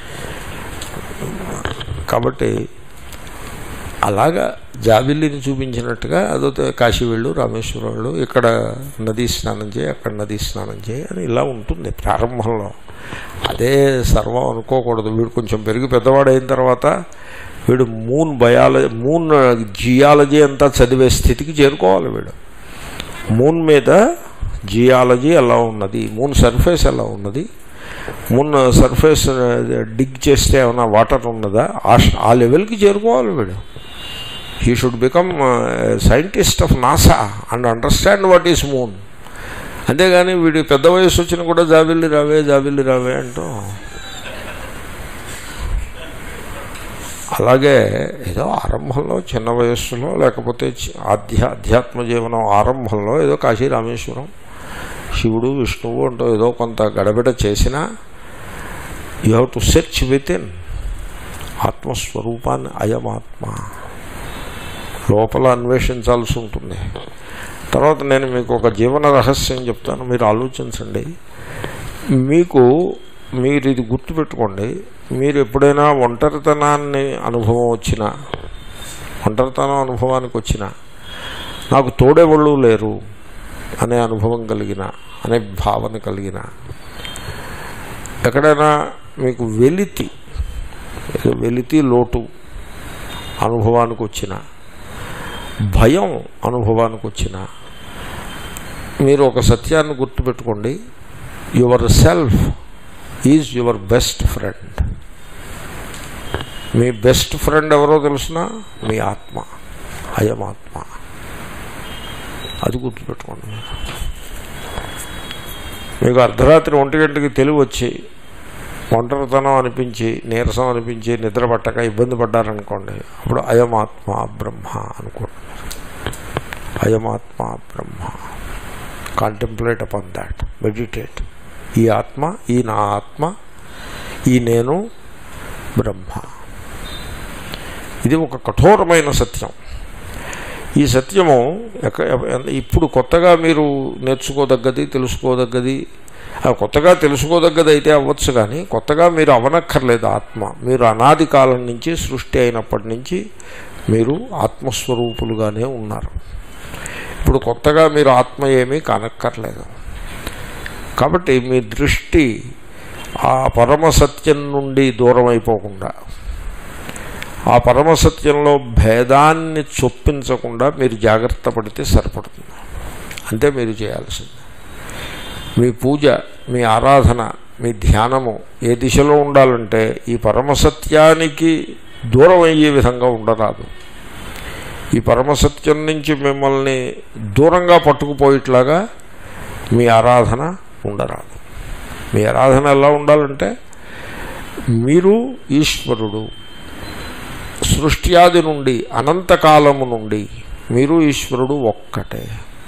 కాబట్టి అలాగా జాబిల్లిని చూపించినట్టుగా అదో కాశీ వెళ్ళు రామేశ్వరం వెళ్ళు ఇక్కడ నదీ స్నానం చేయి అక్కడ నదీ స్నానం చేయి అని ఇలా ఉంటుంది ప్రారంభంలో అదే సర్వం అనుకోకూడదు వీడు కొంచెం పెరిగి పెద్దవాడు అయిన తర్వాత వీడు మూన్ బయాలజీ మూన్ జియాలజీ అంతా చదివే స్థితికి చేరుకోవాలి వీడు మూన్ మీద జియాలజీ ఎలా ఉన్నది మూన్ సర్ఫేస్ ఎలా ఉన్నది మూన్ సర్ఫేస్ డిగ్ చేస్తే ఏమైనా వాటర్ ఉన్నదా ఆ లెవెల్కి చేరుకోవాలి వీడు he should become scientist of NASA and understand what is moon అంతేగాని వీడి పెద్ద వయసు వచ్చిన కూడా జాబిల్లి రావే జాబిల్లి రావే అంటూ అలాగే ఏదో ఆరంభంలో చిన్న వయస్సులో లేకపోతే ఆధ్య అధ్యాత్మ జీవనం ఆరంభంలో ఏదో కాశీ రామేశ్వరం శివుడు విష్ణువు అంటూ ఏదో కొంత గడబిడ చేసినా you have to search within ఆత్మస్వరూపాన్ని అయమాత్మ లోపల అన్వేషించాల్సి ఉంటుంది తర్వాత నేను మీకు ఒక జీవన రహస్యం చెప్తాను మీరు ఆలోచించండి మీకు మీరు ఇది గుర్తుపెట్టుకోండి మీరు ఎప్పుడైనా ఒంటరితనాన్ని అనుభవం వచ్చినా ఒంటరితనం అనుభవానికి వచ్చినా నాకు తోడేవాళ్ళు లేరు అనే అనుభవం కలిగిన అనే భావన కలిగిన ఎక్కడైనా మీకు వెలితి ఏదో వెలితి లోటు అనుభవానికి వచ్చిన భయం అనుభవానికి వచ్చిన మీరు ఒక సత్యాన్ని గుర్తుపెట్టుకోండి yourself is your best friend మీ బెస్ట్ ఫ్రెండ్ ఎవరో తెలిసిన మీ ఆత్మ అయమాత్మ అది గుర్తుపెట్టుకోండి మీకు అర్ధరాత్రి ఒంటి గంటకి తెలివి వచ్చి ఒంటరితనం అనిపించి నీరసం అనిపించి నిద్ర పట్టక ఇబ్బంది పడ్డారనుకోండి అప్పుడు అయమాత్మ బ్రహ్మ అనుకోండి అయమాత్మ బ్రహ్మ కాంటెంప్లేట్ అపాన్ దాట్ మెడిటేట్ ఈ ఆత్మ ఈ నా ఆత్మ ఈ నేను బ్రహ్మ ఇది ఒక కఠోరమైన సత్యం ఈ సత్యము ఎక్క- ఇప్పుడు కొత్తగా మీరు నేర్చుకోదగ్గది తెలుసుకోదగ్గది ఆ కొత్తగా తెలుసుకోదగ్గది అయితే అవ్వచ్చు కానీ కొత్తగా మీరు అవనక్కర్లేదు ఆత్మ మీరు అనాది కాలం నుంచి సృష్టి అయినప్పటి నుంచి మీరు ఆత్మస్వరూపులుగానే ఉన్నారు ఇప్పుడు కొత్తగా మీరు ఆత్మ ఏమీ కానక్కర్లేదు కాబట్టి మీ దృష్టి ఆ పరమసత్యం నుండి దూరం అయిపోకుండా ఆ పరమసత్యంలో భేదాన్ని చొప్పించకుండా మీరు జాగ్రత్త పడితే సరిపడుతుంది అంతే మీరు చేయాల్సింది మీ పూజ మీ ఆరాధన మీ ధ్యానము ఏ దిశలో ఉండాలంటే ఈ పరమసత్యానికి దూరం అయ్యే విధంగా ఉండరాదు ఈ పరమసత్యం నుంచి మిమ్మల్ని దూరంగా పట్టుకుపోయేట్లాగా మీ ఆరాధన ఉండరాదు మీ ఆరాధన ఎలా ఉండాలంటే మీరు ఈశ్వరుడు సృష్ట్యాది నుండి అనంతకాలము నుండి మీరు ఈశ్వరుడు ఒక్కటే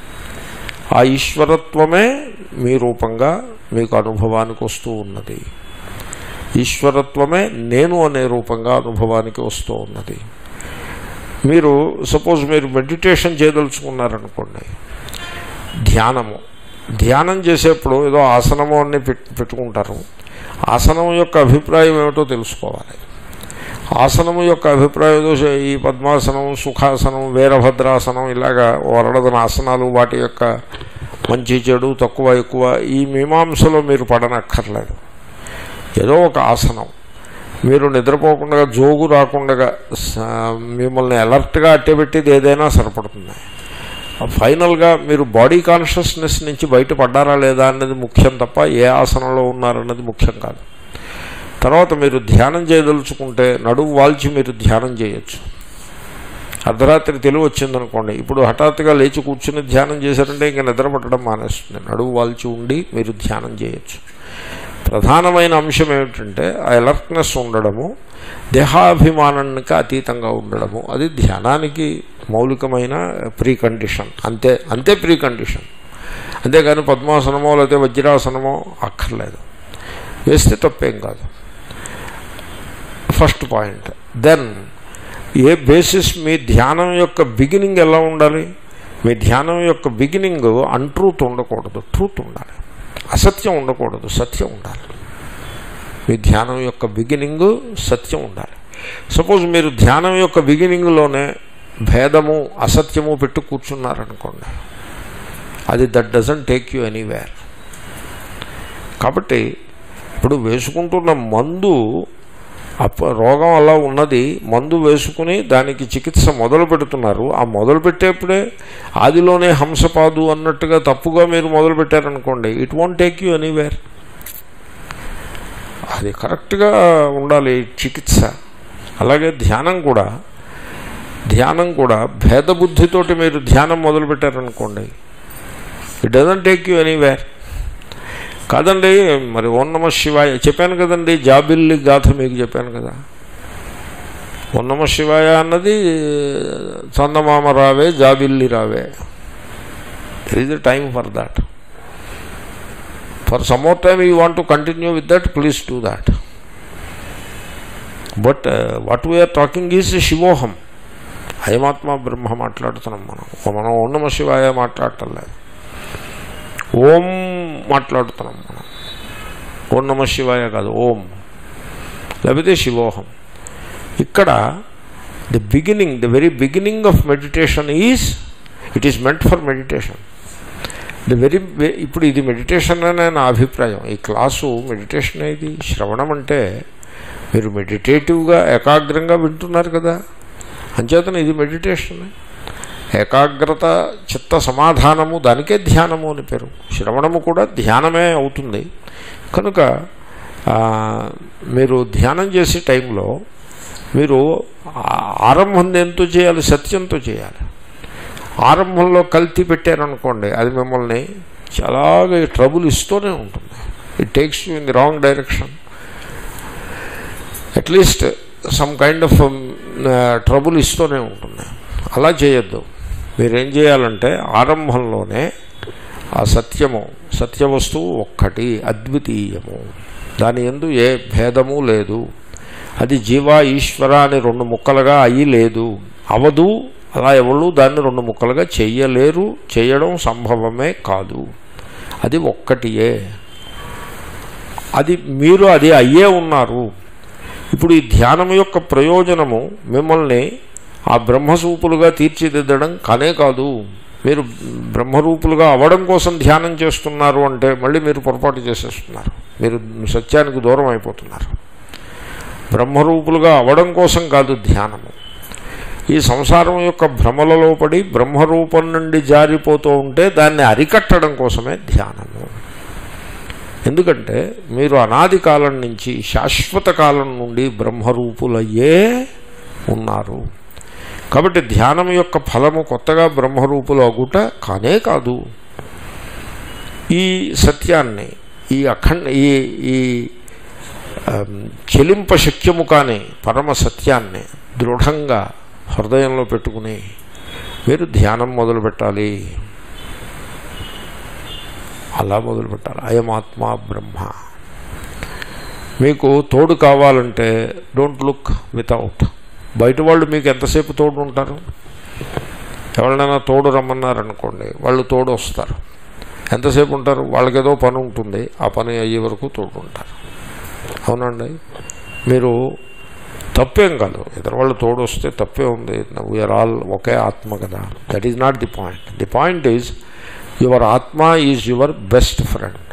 ఆ ఈశ్వరత్వమే మీ రూపంగా మీకు అనుభవానికి వస్తూ ఉన్నది ఈశ్వరత్వమే నేను అనే రూపంగా అనుభవానికి వస్తూ ఉన్నది మీరు సపోజ్ మీరు మెడిటేషన్ చేయదలుచుకున్నారనుకోండి ధ్యానము ధ్యానం చేసేప్పుడు ఏదో ఆసనము అన్ని పెట్టు పెట్టుకుంటారు ఆసనం యొక్క అభిప్రాయం ఏమిటో తెలుసుకోవాలి ఆసనము యొక్క అభిప్రాయం ఏదో ఈ పద్మాసనం సుఖాసనం వీరభద్రాసనం ఇలాగా వరడదన ఆసనాలు వాటి యొక్క మంచి చెడు తక్కువ ఎక్కువ ఈ మీమాంసలో మీరు పడనక్కర్లేదు ఏదో ఒక ఆసనం మీరు నిద్రపోకుండా జోగు రాకుండా స- మిమ్మల్ని అలర్ట్గా అట్టేపెట్టేది ఏదైనా సరిపడుతుంది ఫైనల్గా మీరు బాడీ కాన్షియస్నెస్ నుంచి బయటపడ్డారా లేదా అన్నది ముఖ్యం తప్ప ఏ ఆసనంలో ఉన్నారన్నది ముఖ్యం కాదు తర్వాత మీరు ధ్యానం చేయదలుచుకుంటే నడువు వాల్చి మీరు ధ్యానం చేయొచ్చు అర్ధరాత్రి తెలివి వచ్చిందనుకోండి ఇప్పుడు హఠాత్తుగా లేచి కూర్చుని ధ్యానం చేశారంటే ఇంకా నిద్ర పట్టడం మానేస్తుంది నడువు వాల్చి ఉండి మీరు ధ్యానం చేయొచ్చు ప్రధానమైన అంశం ఏమిటంటే ఆ అలర్ట్నెస్ ఉండడము దేహాభిమానానికి అతీతంగా ఉండడము అది ధ్యానానికి మౌలికమైన ప్రీ కండిషన్ అంతే అంతే ప్రీ కండిషన్ అంతేగాని పద్మాసనమో లేకపోతే వజ్రాసనమో అక్కర్లేదు వేస్తే తప్పేం కాదు first point then a basis మీ ధ్యానం యొక్క బిగినింగ్ ఎలా ఉండాలి మీ ధ్యానం యొక్క బిగినింగ్ అన్ట్రూత్ ఉండకూడదు ట్రూత్ ఉండాలి అసత్యం ఉండకూడదు సత్యం ఉండాలి మీ ధ్యానం యొక్క బిగినింగ్ సత్యం ఉండాలి సపోజ్ మీరు ధ్యానం యొక్క బిగినింగ్లోనే భేదము అసత్యము పెట్టు కూర్చున్నారనుకోండి అది that doesn't take you anywhere కాబట్టి ఇప్పుడు వేసుకుంటున్న మందు అప్ప రోగం అలా ఉన్నది మందు వేసుకుని దానికి చికిత్స మొదలు పెడుతున్నారు ఆ మొదలు పెట్టేప్పుడే ఆదిలోనే హంసపాదు అన్నట్టుగా తప్పుగా మీరు మొదలు పెట్టారనుకోండి it won't take you anywhere అది కరెక్ట్గా ఉండాలి చికిత్స అలాగే ధ్యానం కూడా ధ్యానం కూడా భేదబుద్ధితోటి మీరు ధ్యానం మొదలు పెట్టారనుకోండి it doesn't take you anywhere కాదండి మరి ఓం నమ శివాయ చెప్పాను కదండి జాబిల్లి గాథ మీకు చెప్పాను కదా ఓం నమ శివాయ అన్నది చందమామ రావే జాబిల్లి రావే there is the time for that for some more time you want to continue with that please do that but what we're talking is శివోహం అయమాత్మ బ్రహ్మ మాట్లాడుతున్నాం మనం మనం ఓం నమ శివాయ మాట్లాడటం లేదు ఓం మాట్లాడుతున్నాం మనం ఓం నమ శివాయ కాదు ఓం లేకపోతే శివోహం ఇక్కడ the beginning the very beginning of meditation is it is meant for meditation the very ఇప్పుడు ఇది మెడిటేషన్ అనే నా అభిప్రాయం ఈ క్లాసు మెడిటేషన్ ఇది శ్రవణం అంటే మీరు మెడిటేటివ్గా ఏకాగ్రంగా వింటున్నారు కదా అంచేతన ఇది మెడిటేషన్ ఏకాగ్రత చిత్త సమాధానము దానికే ధ్యానము అని పేరు శ్రవణము కూడా ధ్యానమే అవుతుంది కనుక ఆ, మీరు ధ్యానం చేసే టైంలో మీరు ఆ- ఆరంభం దేంతో చేయాలి సత్యంతో చేయాలి ఆరంభంలో కల్తీ పెట్టారనుకోండి అది మిమ్మల్ని చాలా ట్రబుల్ ఇస్తూనే ఉంటుంది it takes you in the wrong direction at least some kind of trouble ఇస్తూనే ఉంటుంది అలా చేయొద్దు మీరేం చేయాలంటే ఆరంభంలోనే ఆ సత్యము సత్య వస్తువు ఒక్కటి అద్వితీయము దాని ఎందు ఏ భేదము లేదు అది జీవ ఈశ్వర అని రెండు ముక్కలుగా అయి లేదు అవదు అలా ఎవరు దాన్ని రెండు ముక్కలుగా చెయ్యలేరు చేయడం సంభవమే కాదు అది ఒక్కటియే అది మీరు అది అయ్యే ఉన్నారు ఇప్పుడు ఈ ధ్యానం యొక్క ప్రయోజనము మిమ్మల్ని ఆ బ్రహ్మసూపులుగా తీర్చిదిద్దడం కానే కాదు మీరు బ్రహ్మరూపులుగా అవ్వడం కోసం ధ్యానం చేస్తున్నారు అంటే మళ్ళీ మీరు పొరపాటు చేసేస్తున్నారు మీరు సత్యానికి దూరం అయిపోతున్నారు బ్రహ్మరూపులుగా అవ్వడం కోసం కాదు ధ్యానము ఈ సంసారం యొక్క భ్రమలలో పడి బ్రహ్మరూపం నుండి జారిపోతూ ఉంటే దాన్ని అరికట్టడం కోసమే ధ్యానము ఎందుకంటే మీరు అనాది కాలం నుంచి శాశ్వత కాలం నుండి బ్రహ్మరూపులయ్యే ఉన్నారు కాబట్టి ధ్యానం యొక్క ఫలము కొత్తగా బ్రహ్మరూపులు అగుట కానే కాదు ఈ సత్యాన్ని ఈ అఖండ ఈ ఈ చెలింప శక్యము కాని పరమ సత్యాన్ని దృఢంగా హృదయంలో పెట్టుకుని మీరు ధ్యానం మొదలు పెట్టాలి అలా మొదలు పెట్టాలి అయమాత్మా బ్రహ్మ మీకు తోడు కావాలంటే డోంట్ లుక్ వితౌట్ బయట వాళ్ళు మీకు ఎంతసేపు తోడు ఉంటారు ఎవరినైనా తోడు రమ్మన్నారనుకోండి వాళ్ళు తోడు వస్తారు ఎంతసేపు ఉంటారు వాళ్ళకి ఏదో పని ఉంటుంది ఆ పని అయ్యే వరకు తోడు ఉంటారు అవునండి మీరు తప్పేం కాదు ఇతర వాళ్ళు తోడు వస్తే తప్పే ఉంది వీఆర్ ఆల్ ఒకే ఆత్మ కదా that is not the point the point is your ఆత్మ ఈజ్ యువర్ బెస్ట్ ఫ్రెండ్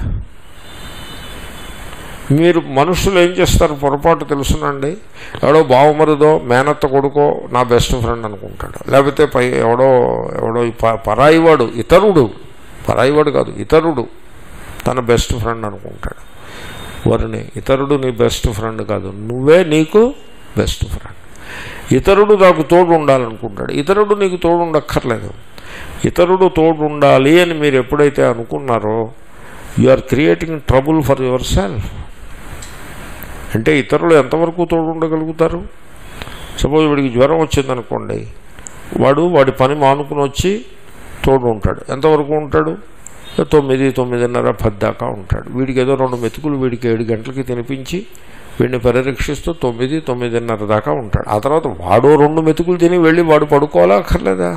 మీరు మనుషులు ఏం చేస్తారు పొరపాటు తెలుసునండి ఎవడో బావమరుదో మేనత్త కొడుకో నా బెస్ట్ ఫ్రెండ్ అనుకుంటాడు లేకపోతే పై ఎవడో ఎవడో ప- పరాయివాడు ఇతరుడు పరాయివాడు కాదు ఇతరుడు తన బెస్ట్ ఫ్రెండ్ అనుకుంటాడు వారిని ఇతరుడు నీ బెస్ట్ ఫ్రెండ్ కాదు నువ్వే నీకు బెస్ట్ ఫ్రెండ్ ఇతరుడు నాకు తోడు ఉండాలనుకుంటాడు ఇతరుడు నీకు తోడు ఉండక్కర్లేదు ఇతరుడు తోడు ఉండాలి అని మీరు ఎప్పుడైతే అనుకున్నారో you are creating trouble for yourself అంటే ఇతరులు ఎంతవరకు తోడు ఉండగలుగుతారు సపోజ్ వాడికి జ్వరం వచ్చిందనుకోండి వాడు వాడి పని మానుకుని వచ్చి తోడు ఉంటాడు ఎంతవరకు ఉంటాడు తొమ్మిది తొమ్మిదిన్నర పది దాకా ఉంటాడు వీడికి ఏదో రెండు మెతుకులు వీడికి ఏడు గంటలకి తినిపించి వీడిని పరిరక్షిస్తూ తొమ్మిది తొమ్మిదిన్నర దాకా ఉంటాడు ఆ తర్వాత వాడు రెండు మెతుకులు తిని వెళ్ళి వాడు పడుకోవాలా అక్కర్లేదా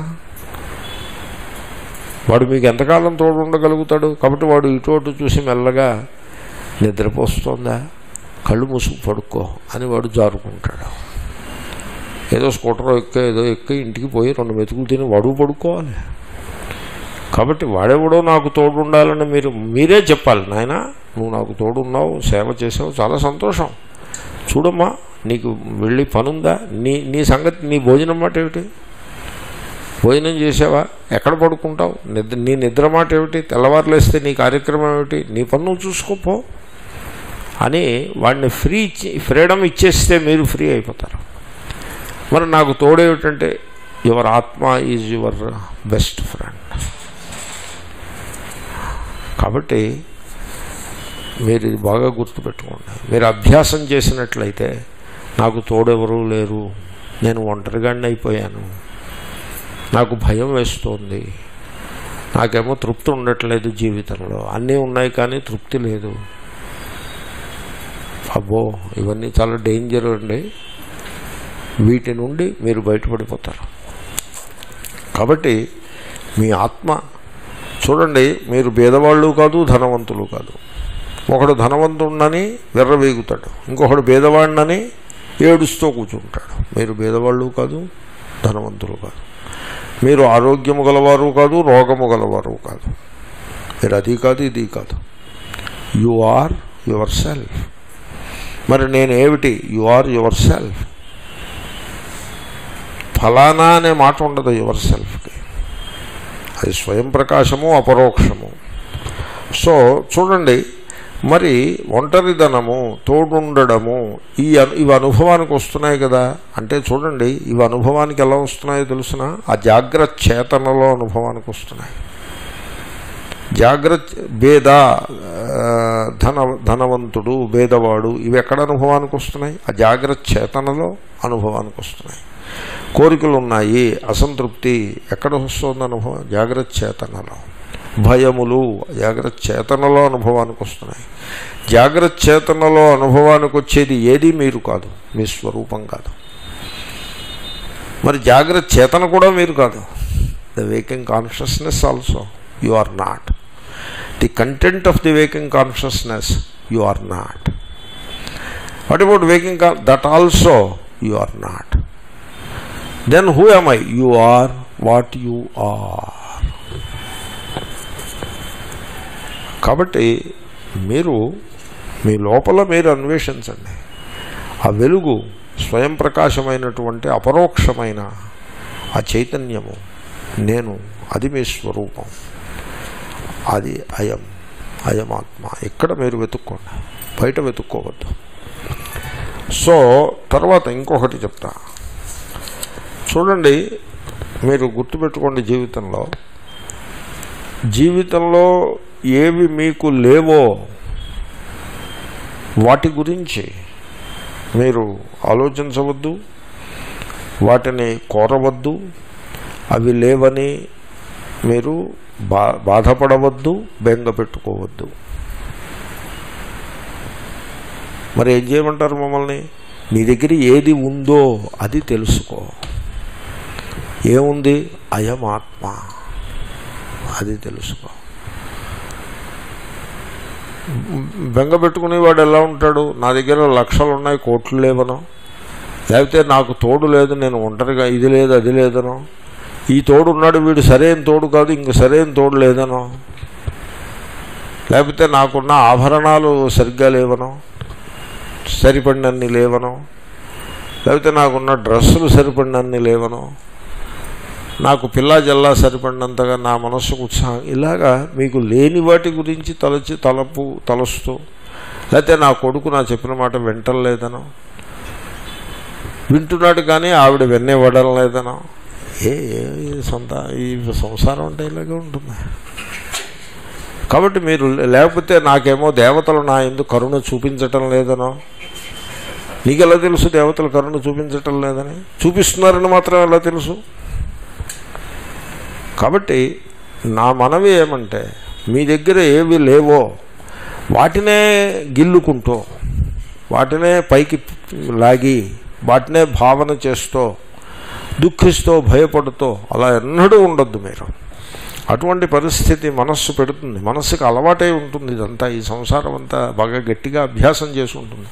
వాడు మీకు ఎంతకాలం తోడు ఉండగలుగుతాడు కాబట్టి వాడు ఇటు అటు చూసి మెల్లగా నిద్రపోస్తుందా కళ్ళు మూసుకు పడుకో అని వాడు జారుకుంటాడు ఏదో స్కూటర్ ఎక్క ఏదో ఎక్క ఇంటికి పోయి రెండు మెతుకులు తిని వాడు పడుకోవాలి కాబట్టి వాడెవడో నాకు తోడు ఉండాలని మీరు మీరే చెప్పాలి నాయన నువ్వు నాకు తోడున్నావు సేవ చేసావు చాలా సంతోషం చూడమ్మా నీకు వెళ్ళి పనుందా నీ నీ సంగతి నీ భోజనం మాట ఏమిటి భోజనం చేసావా ఎక్కడ పడుకుంటావు నిద్ర నీ నిద్ర మాట ఏమిటి తెల్లవారులేస్తే నీ కార్యక్రమం ఏమిటి నీ పని నువ్వు చూసుకోపో అని వాడిని ఫ్రీ ఇచ్చి ఫ్రీడమ్ ఇచ్చేస్తే మీరు ఫ్రీ అయిపోతారు మరి నాకు తోడేమిటంటే యువర్ ఆత్మ ఈజ్ యువర్ బెస్ట్ ఫ్రెండ్ కాబట్టి మీరు ఇది బాగా గుర్తుపెట్టుకోండి మీరు అభ్యాసం చేసినట్లయితే నాకు తోడెవరూ లేరు నేను ఒంటరిగాడిని అయిపోయాను నాకు భయం వేస్తోంది నాకేమో తృప్తి ఉండట్లేదు జీవితంలో అన్నీ ఉన్నాయి కానీ తృప్తి లేదు అబ్బో ఇవన్నీ చాలా డేంజర్ అండి వీటి నుండి మీరు బయటపడిపోతారు కాబట్టి మీ ఆత్మ చూడండి మీరు భేదవాళ్ళు కాదు ధనవంతులు కాదు ఒకడు ధనవంతుడని వెర్రవేగుతాడు ఇంకొకడు భేదవాడినని ఏడుస్తూ కూర్చుంటాడు మీరు భేదవాళ్ళు కాదు ధనవంతులు కాదు మీరు ఆరోగ్యము గలవారు కాదు రోగము గలవారు కాదు మీరు అది కాదు ఇది కాదు యు ఆర్ యువర్ సెల్ఫ్ మరి నేను ఏమిటి యు ఆర్ యువర్ సెల్ఫ్ ఫలానా అనే మాట ఉండదు యువర్ సెల్ఫ్కి అది స్వయం ప్రకాశము అపరోక్షము సో చూడండి మరి ఒంటరిదనము తోడుండడము ఈ అను ఇవి అనుభవానికి వస్తున్నాయి కదా అంటే చూడండి ఇవి అనుభవానికి ఎలా వస్తున్నాయో తెలుసిన ఆ జాగ్రత్త చేతనలో అనుభవానికి వస్తున్నాయి జాగ్రత్త భేద ఆ, ధన ధనవంతుడు భేదవాడు ఇవి ఎక్కడ అనుభవానికి వస్తున్నాయి ఆ జాగ్రత్త చేతనలో అనుభవానికి వస్తున్నాయి కోరికలు ఉన్నాయి అసంతృప్తి ఎక్కడ వస్తుంది అనుభవం జాగ్రత్త చేతనలో భయములు జాగ్రత్త చేతనలో అనుభవానికి వస్తున్నాయి జాగ్రత్త చేతనలో అనుభవానికి వచ్చేది ఏది మీరు కాదు మీ స్వరూపం కాదు మరి జాగ్రత్త చేతన కూడా మీరు కాదు the waking consciousness also you are not the content of the waking consciousness you are not what about waking that also you are not then who am I you are what you are కాబట్టి మీరు మీ లోపల మీరు అన్వేషించండి ఆ వెలుగు స్వయం ప్రకాశమైనటువంటి అపరోక్షమైన ఆ చైతన్యము నేను అది మీ స్వరూపం అది అయం అయమాత్మ ఇక్కడ మీరు వెతుక్కోండి బయట వెతుక్కోవద్దు సో తర్వాత ఇంకొకటి చెప్తా చూడండి మీరు గుర్తుపెట్టుకోండి జీవితంలో జీవితంలో ఏవి మీకు లేవో వాటి గురించి మీరు ఆలోచించవద్దు వాటిని కోరవద్దు అవి లేవని మీరు బా బాధపడవద్దు బెంగ పెట్టుకోవద్దు మరి ఏం చేయమంటారు మమ్మల్ని నీ దగ్గర ఏది ఉందో అది తెలుసుకో ఏముంది అయమాత్మ అది తెలుసుకో బెంగ పెట్టుకునేవాడు ఎలా ఉంటాడు నా దగ్గర లక్షలు ఉన్నాయి కోట్లు లేవనో లేకపోతే నాకు తోడు లేదు నేను ఒంటరిగా ఇది లేదు అది లేదనో ఈ తోడు ఉన్నాడు వీడు సరైన తోడు కాదు ఇంక సరైన తోడు లేదనో లేకపోతే నాకున్న ఆభరణాలు సరిగ్గా లేవనో సరిపడినన్ని లేవనో లేకపోతే నాకున్న డ్రెస్సులు సరిపడినన్ని లేవనో నాకు పిల్లా జల్లా సరిపడినంతగా నా మనస్సుకు ఉత్సాహం ఇలాగా మీకు లేని వాటి గురించి తలచి తలపు తలస్తూ లేకపోతే నా కొడుకు నా చెప్పిన మాట వింటలేదనో వింటున్నాడు కానీ ఆవిడ విన్నేవ్వడం లేదనో ఏ ఏ ఈ సొంత ఈ సంసారం అంటే ఇలాగే ఉంటుంది కాబట్టి మీరు లేకపోతే నాకేమో దేవతలు నా ఎందుకు కరుణ చూపించటం లేదనో నీకు ఎలా తెలుసు దేవతలు కరుణ చూపించటం లేదని చూపిస్తున్నారని మాత్రం ఎలా తెలుసు కాబట్టి నా మనవి ఏమంటే మీ దగ్గర ఏవి లేవో వాటినే గిల్లుకుంటూ వాటినే పైకి లాగి వాటినే భావన చేస్తూ దుఃఖిస్తూ భయపడుతూ అలా ఎన్నడూ ఉండొద్దు మీరు అటువంటి పరిస్థితి మనస్సు పెడుతుంది మనస్సుకి అలవాటై ఉంటుంది ఇదంతా ఈ సంసారం అంతా బాగా గట్టిగా అభ్యాసం చేసి ఉంటుంది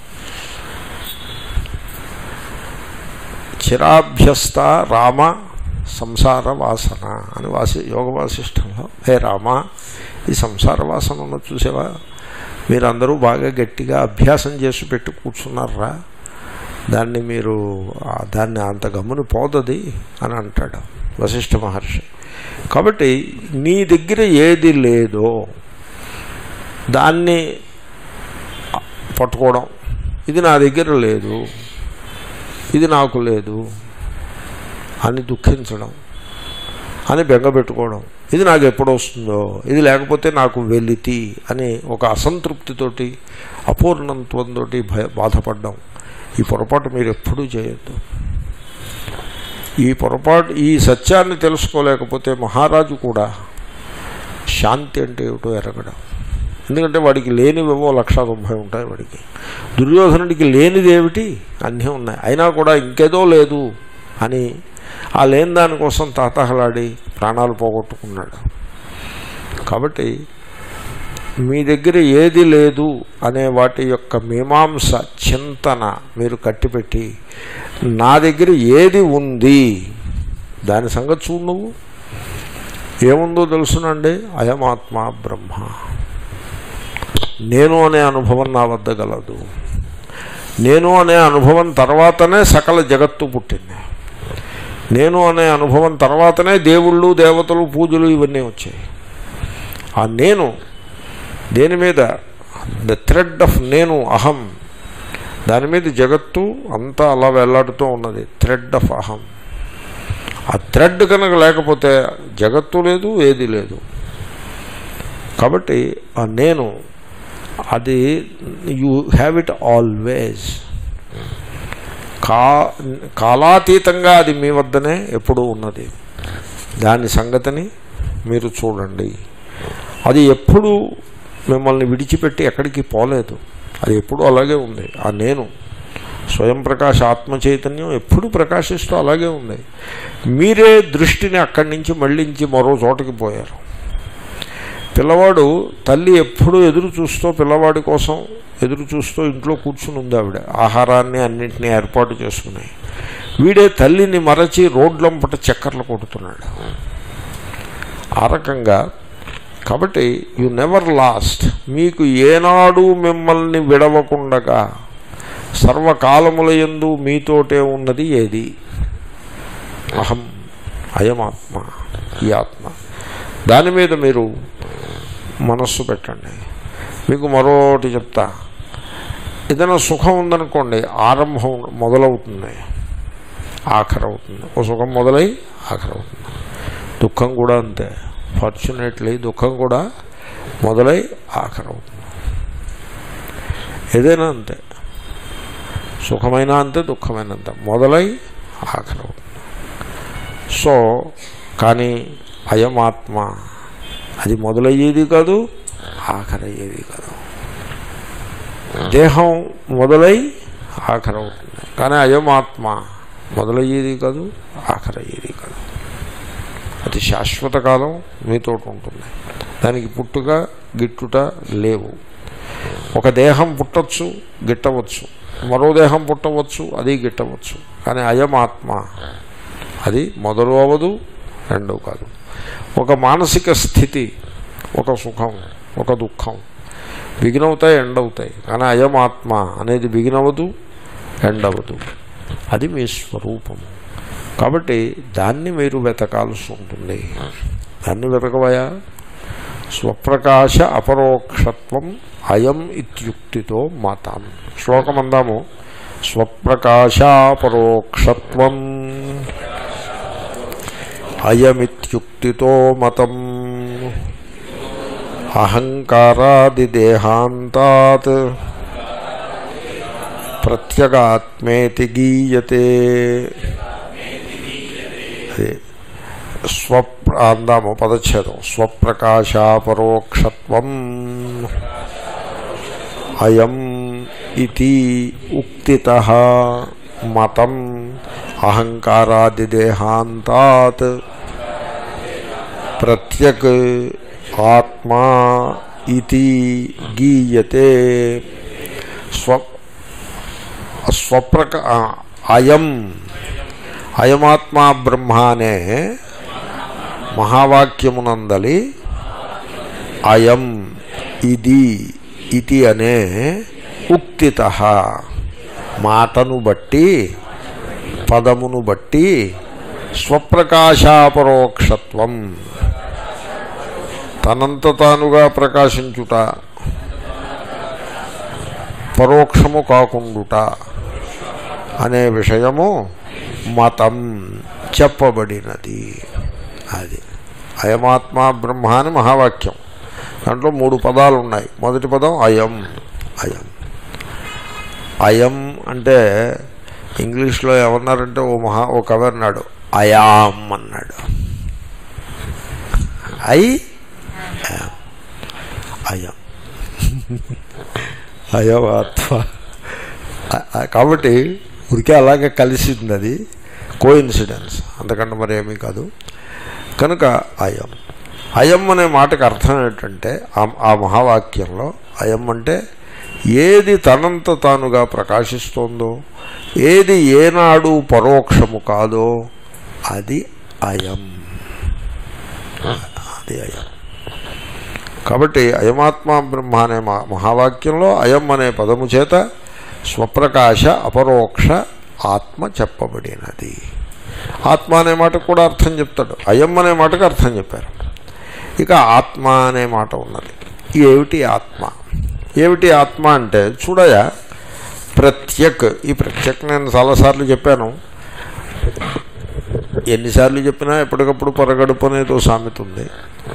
చిరాభ్యస్త రామ సంసార వాసన అని వాసి యోగ వాసిష్టంలో హే రామ ఈ సంసార వాసన ఉన్న చూసేవా మీరందరూ బాగా గట్టిగా అభ్యాసం చేసి పెట్టి కూర్చున్నారా దాన్ని మీరు ఆ, దాన్ని అంత గమ్మున పోదది అని అంటాడు వశిష్ఠ మహర్షి కాబట్టి నీ దగ్గర ఏది లేదో దాన్ని పట్టుకోవడం ఇది నా దగ్గర లేదు ఇది నాకు లేదు అని దుఃఖించడం అని బెంగపెట్టుకోవడం ఇది నాకు ఎప్పుడు వస్తుందో ఇది లేకపోతే నాకు వెలితి అని ఒక అసంతృప్తితోటి అపూర్ణత్వంతో భయ బాధపడడం ఈ పొరపాటు మీరు ఎప్పుడూ చేయొద్దు ఈ పొరపాటు ఈ సత్యాన్ని తెలుసుకోలేకపోతే మహారాజు కూడా శాంతి అంటే ఏమిటో ఎరగడం ఎందుకంటే వాడికి లేనివేవో లక్ష తొంభై ఉంటాయి వాడికి దుర్యోధనుడికి లేనిది ఏమిటి అన్నీ ఉన్నాయి అయినా కూడా ఇంకేదో లేదు అని ఆ లేని దానికోసం తాతహలాడి ప్రాణాలు పోగొట్టుకున్నాడు కాబట్టి మీ దగ్గర ఏది లేదు అనే వాటి యొక్క మీమాంస చింతన మీరు కట్టిపెట్టి నా దగ్గర ఏది ఉంది దాని సంగతి చూడు నువ్వు ఏముందో తెలుసునండి అయమాత్మ బ్రహ్మ నేను అనే అనుభవం నా వద్ద గలదు నేను అనే అనుభవం తర్వాతనే సకల జగత్తు పుట్టింది నేను అనే అనుభవం తర్వాతనే దేవుళ్ళు దేవతలు పూజలు ఇవన్నీ వచ్చాయి ఆ నేను దేని మీద ద థ్రెడ్ ఆఫ్ నేను అహం దాని మీద జగత్తు అంతా అలా వెళ్లాడుతూ ఉన్నది థ్రెడ్ ఆఫ్ అహం ఆ థ్రెడ్ కనుక లేకపోతే జగత్తు లేదు ఏది లేదు కాబట్టి ఆ నేను అది యూ హ్యావ్ ఇట్ ఆల్వేజ్ కా కాలాతీతంగా అది మీ వద్దనే ఎప్పుడూ ఉన్నది దాని సంగతిని మీరు చూడండి అది ఎప్పుడు మిమ్మల్ని విడిచిపెట్టి ఎక్కడికి పోలేదు అది ఎప్పుడూ అలాగే ఉంది ఆ నేను స్వయం ప్రకాశ ఆత్మ చైతన్యం ఎప్పుడు ప్రకాశిస్తూ అలాగే ఉంది మీరే దృష్టిని అక్కడి నుంచి మళ్ళించి మరో చోటకి పోయారు పిల్లవాడు తల్లి ఎప్పుడూ ఎదురు చూస్తూ పిల్లవాడి కోసం ఎదురు చూస్తూ ఇంట్లో కూర్చుని ఉంది ఆవిడ ఆహారాన్ని అన్నింటినీ ఏర్పాటు చేసుకుని వీడే తల్లిని మరచి రోడ్లంపట చక్కర్లు కొడుతున్నాడు ఆ రకంగా కాబట్టి యు నెవర్ లాస్ట్ మీకు ఏనాడు మిమ్మల్ని విడవకుండగా సర్వకాలముల యందు మీతోటే ఉన్నది ఏది అహం అయమాత్మ ఈ ఆత్మ దాని మీద మీరు మనస్సు పెట్టండి మీకు మరోటి చెప్తా ఏదైనా సుఖం ఉందనుకోండి ఆరంభం మొదలవుతుంది ఆఖరవుతుంది ఓ సుఖం మొదలై ఆఖరవుతుంది దుఃఖం కూడా అంతే ఫార్చునేట్లీ దుఃఖం కూడా మొదలై ఆఖరవుతుంది ఏదైనా అంతే సుఖమైనా అంతే దుఃఖమైన అంతే మొదలై ఆఖరవుతుంది సో కానీ అయమాత్మ అది మొదలయ్యేది కాదు ఆఖరయ్యేది కాదు దేహం మొదలై ఆఖరవుతుంది కానీ అయమాత్మ మొదలయ్యేది కాదు ఆఖరయ్యేది కాదు అది శాశ్వత కాలం మీతో ఉంటుంది దానికి పుట్టుక గిట్టుట లేవు ఒక దేహం పుట్టవచ్చు గిట్టవచ్చు మరో దేహం పుట్టవచ్చు అది గిట్టవచ్చు కానీ అయమాత్మ అది మొదలు అవ్వదు రెండో కాదు ఒక మానసిక స్థితి ఒక సుఖం ఒక దుఃఖం బిగినవుతాయి ఎండ్ అవుతాయి కానీ అయమాత్మ అనేది బిగినవదు ఎండ్ అవ్వదు అది మీ స్వరూపము కాబట్టి దాన్ని మీరు వెతకాల్సి ఉంటుంది దాన్ని వెతకవయా స్వప్రకాశ అపరోక్షత్వం అయం ఇత్యుక్తితో మతం శ్లోకం అందాము స్వప్రకాశాపరోక్షత్వం అయమిత్యుక్తితో మతం అహంకారాదిదేహాంతాత్ ప్రత్యగాత్మేతి గీయతే అదే స్వ అందాము పదచ్ఛేదం స్వప్రకాశాపరోక్షత్వం అయం ఇది ఉక్తిత మతం అహంకారాదిదేహాంతాత్ ప్రత్యక్ ఆత్మా ఇది గీయతే స్వ స్వప్రక అయం అయమాత్మా బ్రహ్మ అనే మహావాక్యమునందలి అయం ఇది ఇది అనే ఉక్తిత మాటను బట్టి పదమును బట్టి స్వప్రకాశాపరోక్షత్వం తనంత తానుగా ప్రకాశించుట పరోక్షము కాకుండుట అనే విషయము మతం చెప్పబడినది అది అయమాత్మ బ్రహ్మ అని మహావాక్యం దాంట్లో మూడు పదాలు ఉన్నాయి మొదటి పదం అయం అయం అయం అంటే ఇంగ్లీష్లో ఏమన్నారంటే ఓ మహా ఓ కవి అన్నాడు అయాం అన్నాడు ఐ యామ్. అయం అయమాత్మ అ- అ- కాబట్టి ఉరికే అలాగే కలిసింది అది కో ఇన్సిడెన్స్ అంతకంటే మరి ఏమీ కాదు కనుక అయం అయం అనే మాటకు అర్థం ఏంటంటే ఆ- ఆ మహావాక్యంలో అయం అంటే ఏది తనంత తానుగా ప్రకాశిస్తోందో ఏది ఏనాడు పరోక్షము కాదో అది అయం అది అయం కాబట్టి అయమాత్మ బ్రహ్మ అనే మా- మహావాక్యంలో అయం అనే పదము చేత స్వప్రకాశ అపరోక్ష ఆత్మ చెప్పబడినది ఆత్మ అనే మాటకు కూడా అర్థం చెప్తాడు అయం అనే మాటకు అర్థం చెప్పారు ఇక ఆత్మ అనే మాట ఉన్నది ఏమిటి ఆత్మ ఏమిటి ఆత్మ అంటే చూడయా ప్రత్యక్ ఈ ప్రత్యక్ నేను చాలాసార్లు చెప్పాను ఎన్నిసార్లు చెప్పినా ఎప్పటికప్పుడు పొరగడుపు అనేది ఓ సామెత ఉంది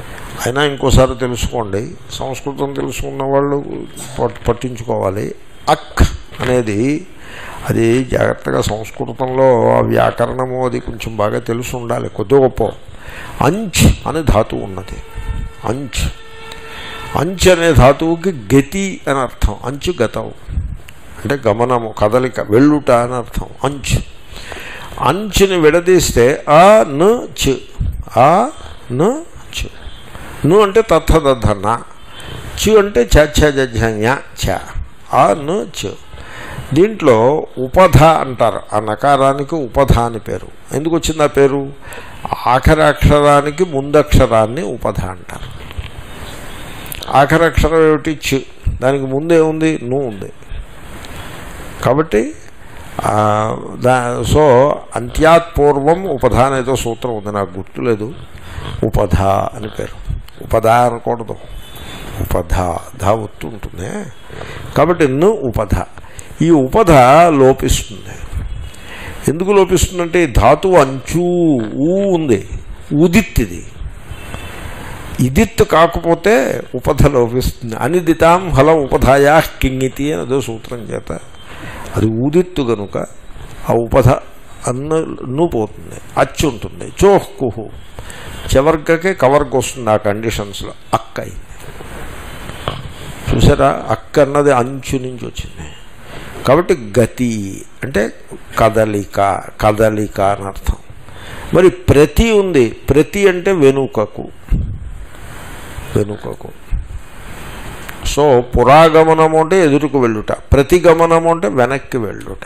అయినా ఇంకోసారి తెలుసుకోండి సంస్కృతం తెలుసుకున్న వాళ్ళు పట్- పట్టించుకోవాలి అక్ అనేది అది జాగ్రత్తగా సంస్కృతంలో ఆ వ్యాకరణము అది కొంచెం బాగా తెలిసి ఉండాలి కొద్ది గొప్ప అంచ్ అనే ధాతువు ఉన్నది అంచ్ అంచ్ అనే ధాతువుకి గతి అని అర్థం అంచు గతం అంటే గమనము కదలిక వెళ్ళుట అని అర్థం అంచ్ అంచుని విడదీస్తే ఆ ను చ్ ఆ ను చ్ ను అంటే తథదధన చు అంటే చ ఛ జ ఝ ఞ ఛ ఆ ను చ దీంట్లో ఉపధ అంటారు ఆ నకారానికి ఉపధ అని పేరు ఎందుకు వచ్చింది ఆ పేరు ఆఖరి అక్షరానికి ముందక్షరాన్ని ఉపధ అంటారు ఆఖరి అక్షరం ఏమిటి చ్ దానికి ముందే ఉంది ను ఉంది కాబట్టి ఆ, దా సో అంత్యాత్ పూర్వం ఉపధ అనేదో సూత్రం ఉంది నాకు గుర్తులేదు ఉపధ అని పేరు ఉపధ అనకూడదు ఉపధ ధ ఒత్తు ఉంటుంది కాబట్టి ను ఉపధ ఈ ఉపధ లోపిస్తుంది ఎందుకు లోపిస్తుందంటే ఈ ధాతువు అంచు ఊ ఉంది ఉదిత్తిది ఇదిత్ కాకపోతే ఉపధ లోపిస్తుంది అనిదితాం హలం ఉపధాయా కింగితి అని అదో సూత్రం చేత అది ఊదిత్తు గనుక ఆ ఉపధ అన్న ను పోతుంది అచ్చు ఉంటుంది చోహ్ కుహు చివర్గకే కవర్గ వస్తుంది ఆ కండిషన్స్లో అక్క అయింది చూసారా అక్క అన్నది అంచు నుంచి వచ్చింది కాబట్టి గతి అంటే కదలిక కదలిక అని అర్థం మరి ప్రతి ఉంది ప్రతి అంటే వెనుకకు వెనుకకు సో పురాగమనము అంటే ఎదురుకు వెళ్ళుట ప్రతిగమనము అంటే వెనక్కి వెళ్ళుట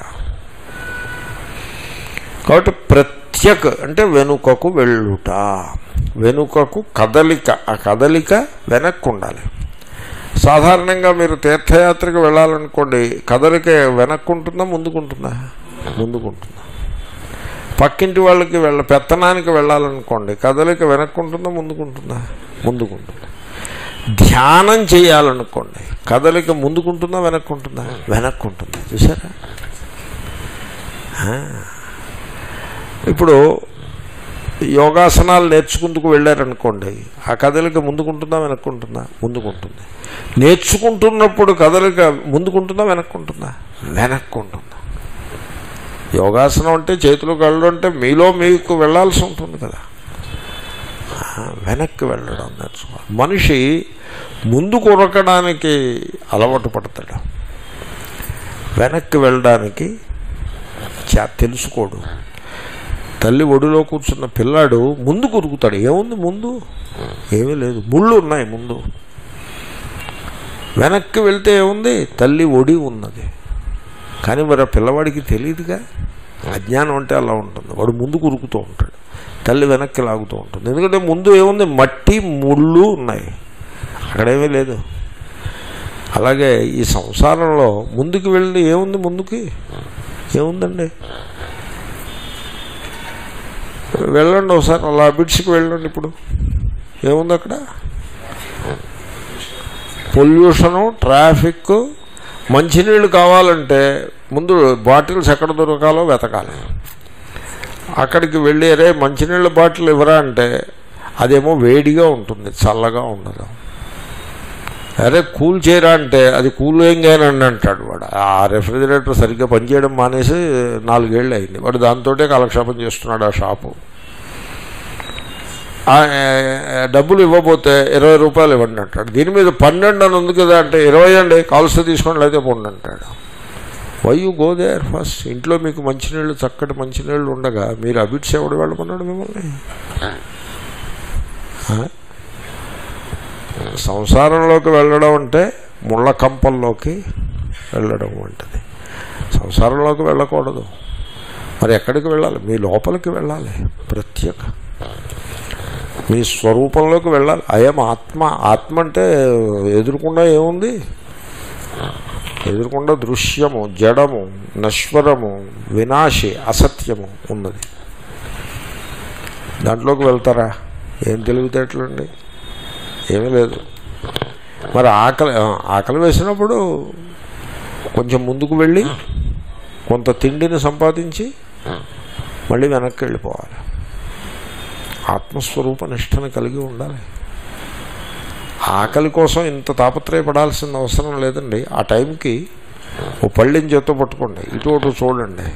కాబట్టి ప్రత్యక్ అంటే వెనుకకు వెళ్ళుట వెనుకకు కదలిక ఆ కదలిక వెనక్కు ఉండాలి సాధారణంగా మీరు తీర్థయాత్రకు వెళ్ళాలనుకోండి కదలిక వెనక్కు ఉంటుందా ముందుకుంటుందా ముందుకుంటుందా పక్కింటి వాళ్ళకి వెళ్ళ పెత్తనానికి వెళ్ళాలనుకోండి కదలిక వెనక్కు ఉంటుందా ముందుకుంటుందా ముందుకుంటుంది ధ్యానం చేయాలనుకోండి కదలిక ముందుకుంటుందా వెనక్కుంటుందా వెనక్కుంటుంది చూసారా ఆ. ఇప్పుడు యోగాసనాలు నేర్చుకుందుకు వెళ్ళారనుకోండి ఆ కదలిక ముందుకుంటుందా వెనక్కుంటుందా ముందుకుంటుంది నేర్చుకుంటున్నప్పుడు కదలిక ముందుకుంటుందా వెనక్కుంటుందా వెనక్కుంటుందా యోగాసనం అంటే చేతులు కళ్ళు అంటే మీలో మీకు వెళ్ళాల్సి ఉంటుంది కదా ఆ, వెనక్కి వెళ్ళడం నేర్చుకోవాలి మనిషి ముందు కొరకడానికి అలవాటు పడతాడు వెనక్కి వెళ్ళడానికి చా తెలుసుకోడు తల్లి ఒడిలో కూర్చున్న పిల్లాడు ముందు కొరుకుతాడు ఏముంది ముందు ఏమీ లేదు ముళ్ళు ఉన్నాయి ముందు వెనక్కి వెళ్తే ఏముంది తల్లి ఒడి ఉన్నది కానీ మరి ఆ పిల్లవాడికి తెలియదుగా అజ్ఞానం అంటే అలా ఉంటుంది వాడు ముందు కురుకుతూ ఉంటాడు తల్లి వెనక్కి లాగుతూ ఉంటుంది ఎందుకంటే ముందు ఏముంది మట్టి ముళ్ళు ఉన్నాయి అక్కడేమీ లేదు అలాగే ఈ సంసారంలో ముందుకు వెళ్ళి ఏముంది ముందుకి ఏముందండి వెళ్ళండి ఒకసారి అలా బిడ్స్కి వెళ్ళండి ఇప్పుడు ఏముంది అక్కడ పొల్యూషను ట్రాఫిక్ మంచినీళ్ళు కావాలంటే ముందు బాటిల్స్ ఎక్కడ దొరకాలో వెతకాలి అక్కడికి వెళ్ళి రే మంచినీళ్ళ బాటిల్ ఇవ్వరా అంటే అదేమో వేడిగా ఉంటుంది చల్లగా ఉండదు అరే కూల్ చేయరా అంటే అది కూలింగేనండి అంటాడు వాడు ఆ రెఫ్రిజిరేటర్ సరిగ్గా పనిచేయడం మానేసి నాలుగేళ్ళు అయింది వాడు దాంతోటే కాలక్షేపం చేస్తున్నాడు ఆ షాపు ఆ, ఏ, డబ్బులు ఇవ్వబోతే ఇరవై రూపాయలు ఇవ్వండి అంటాడు దీని మీద పన్నెండు అని ఉంది కదా అంటే ఇరవై అండి కాల్స్తే తీసుకోండి అయితే పోండి అంటాడు why you go there first ఇంట్లో మీకు మంచినీళ్ళు చక్కటి మంచినీళ్ళు ఉండగా మీరు అబిట్స్ ఎవడు వెళ్ళమన్నాడు మిమ్మల్ని ఆ? సంసారంలోకి వెళ్ళడం అంటే ముళ్ళ కంపల్లోకి వెళ్ళడం వంటిది సంసారంలోకి వెళ్ళకూడదు మరి ఎక్కడికి వెళ్ళాలి మీ లోపలికి వెళ్ళాలి ప్రత్యేక మీ స్వరూపంలోకి వెళ్ళాలి అయం ఆత్మ ఆత్మ అంటే ఎదురుకుండా ఏముంది ఎదురుకుండా దృశ్యము జడము నశ్వరము వినాశి అసత్యము ఉన్నది దాంట్లోకి వెళ్తారా ఏం తెలివితేటలండి ఏమీ లేదు మరి ఆకలి ఆ, ఆకలి వేసినప్పుడు కొంచెం ముందుకు వెళ్ళి కొంత తిండిని సంపాదించి మళ్ళీ వెనక్కి వెళ్ళిపోవాలి ఆత్మస్వరూప నిష్టను కలిగి ఉండాలి ఆకలి కోసం ఇంత తాపత్రయపడాల్సిన అవసరం లేదండి ఆ టైంకి ఓ పళ్ళెని చేత్తో పట్టుకోండి ఇటు అటు చూడండి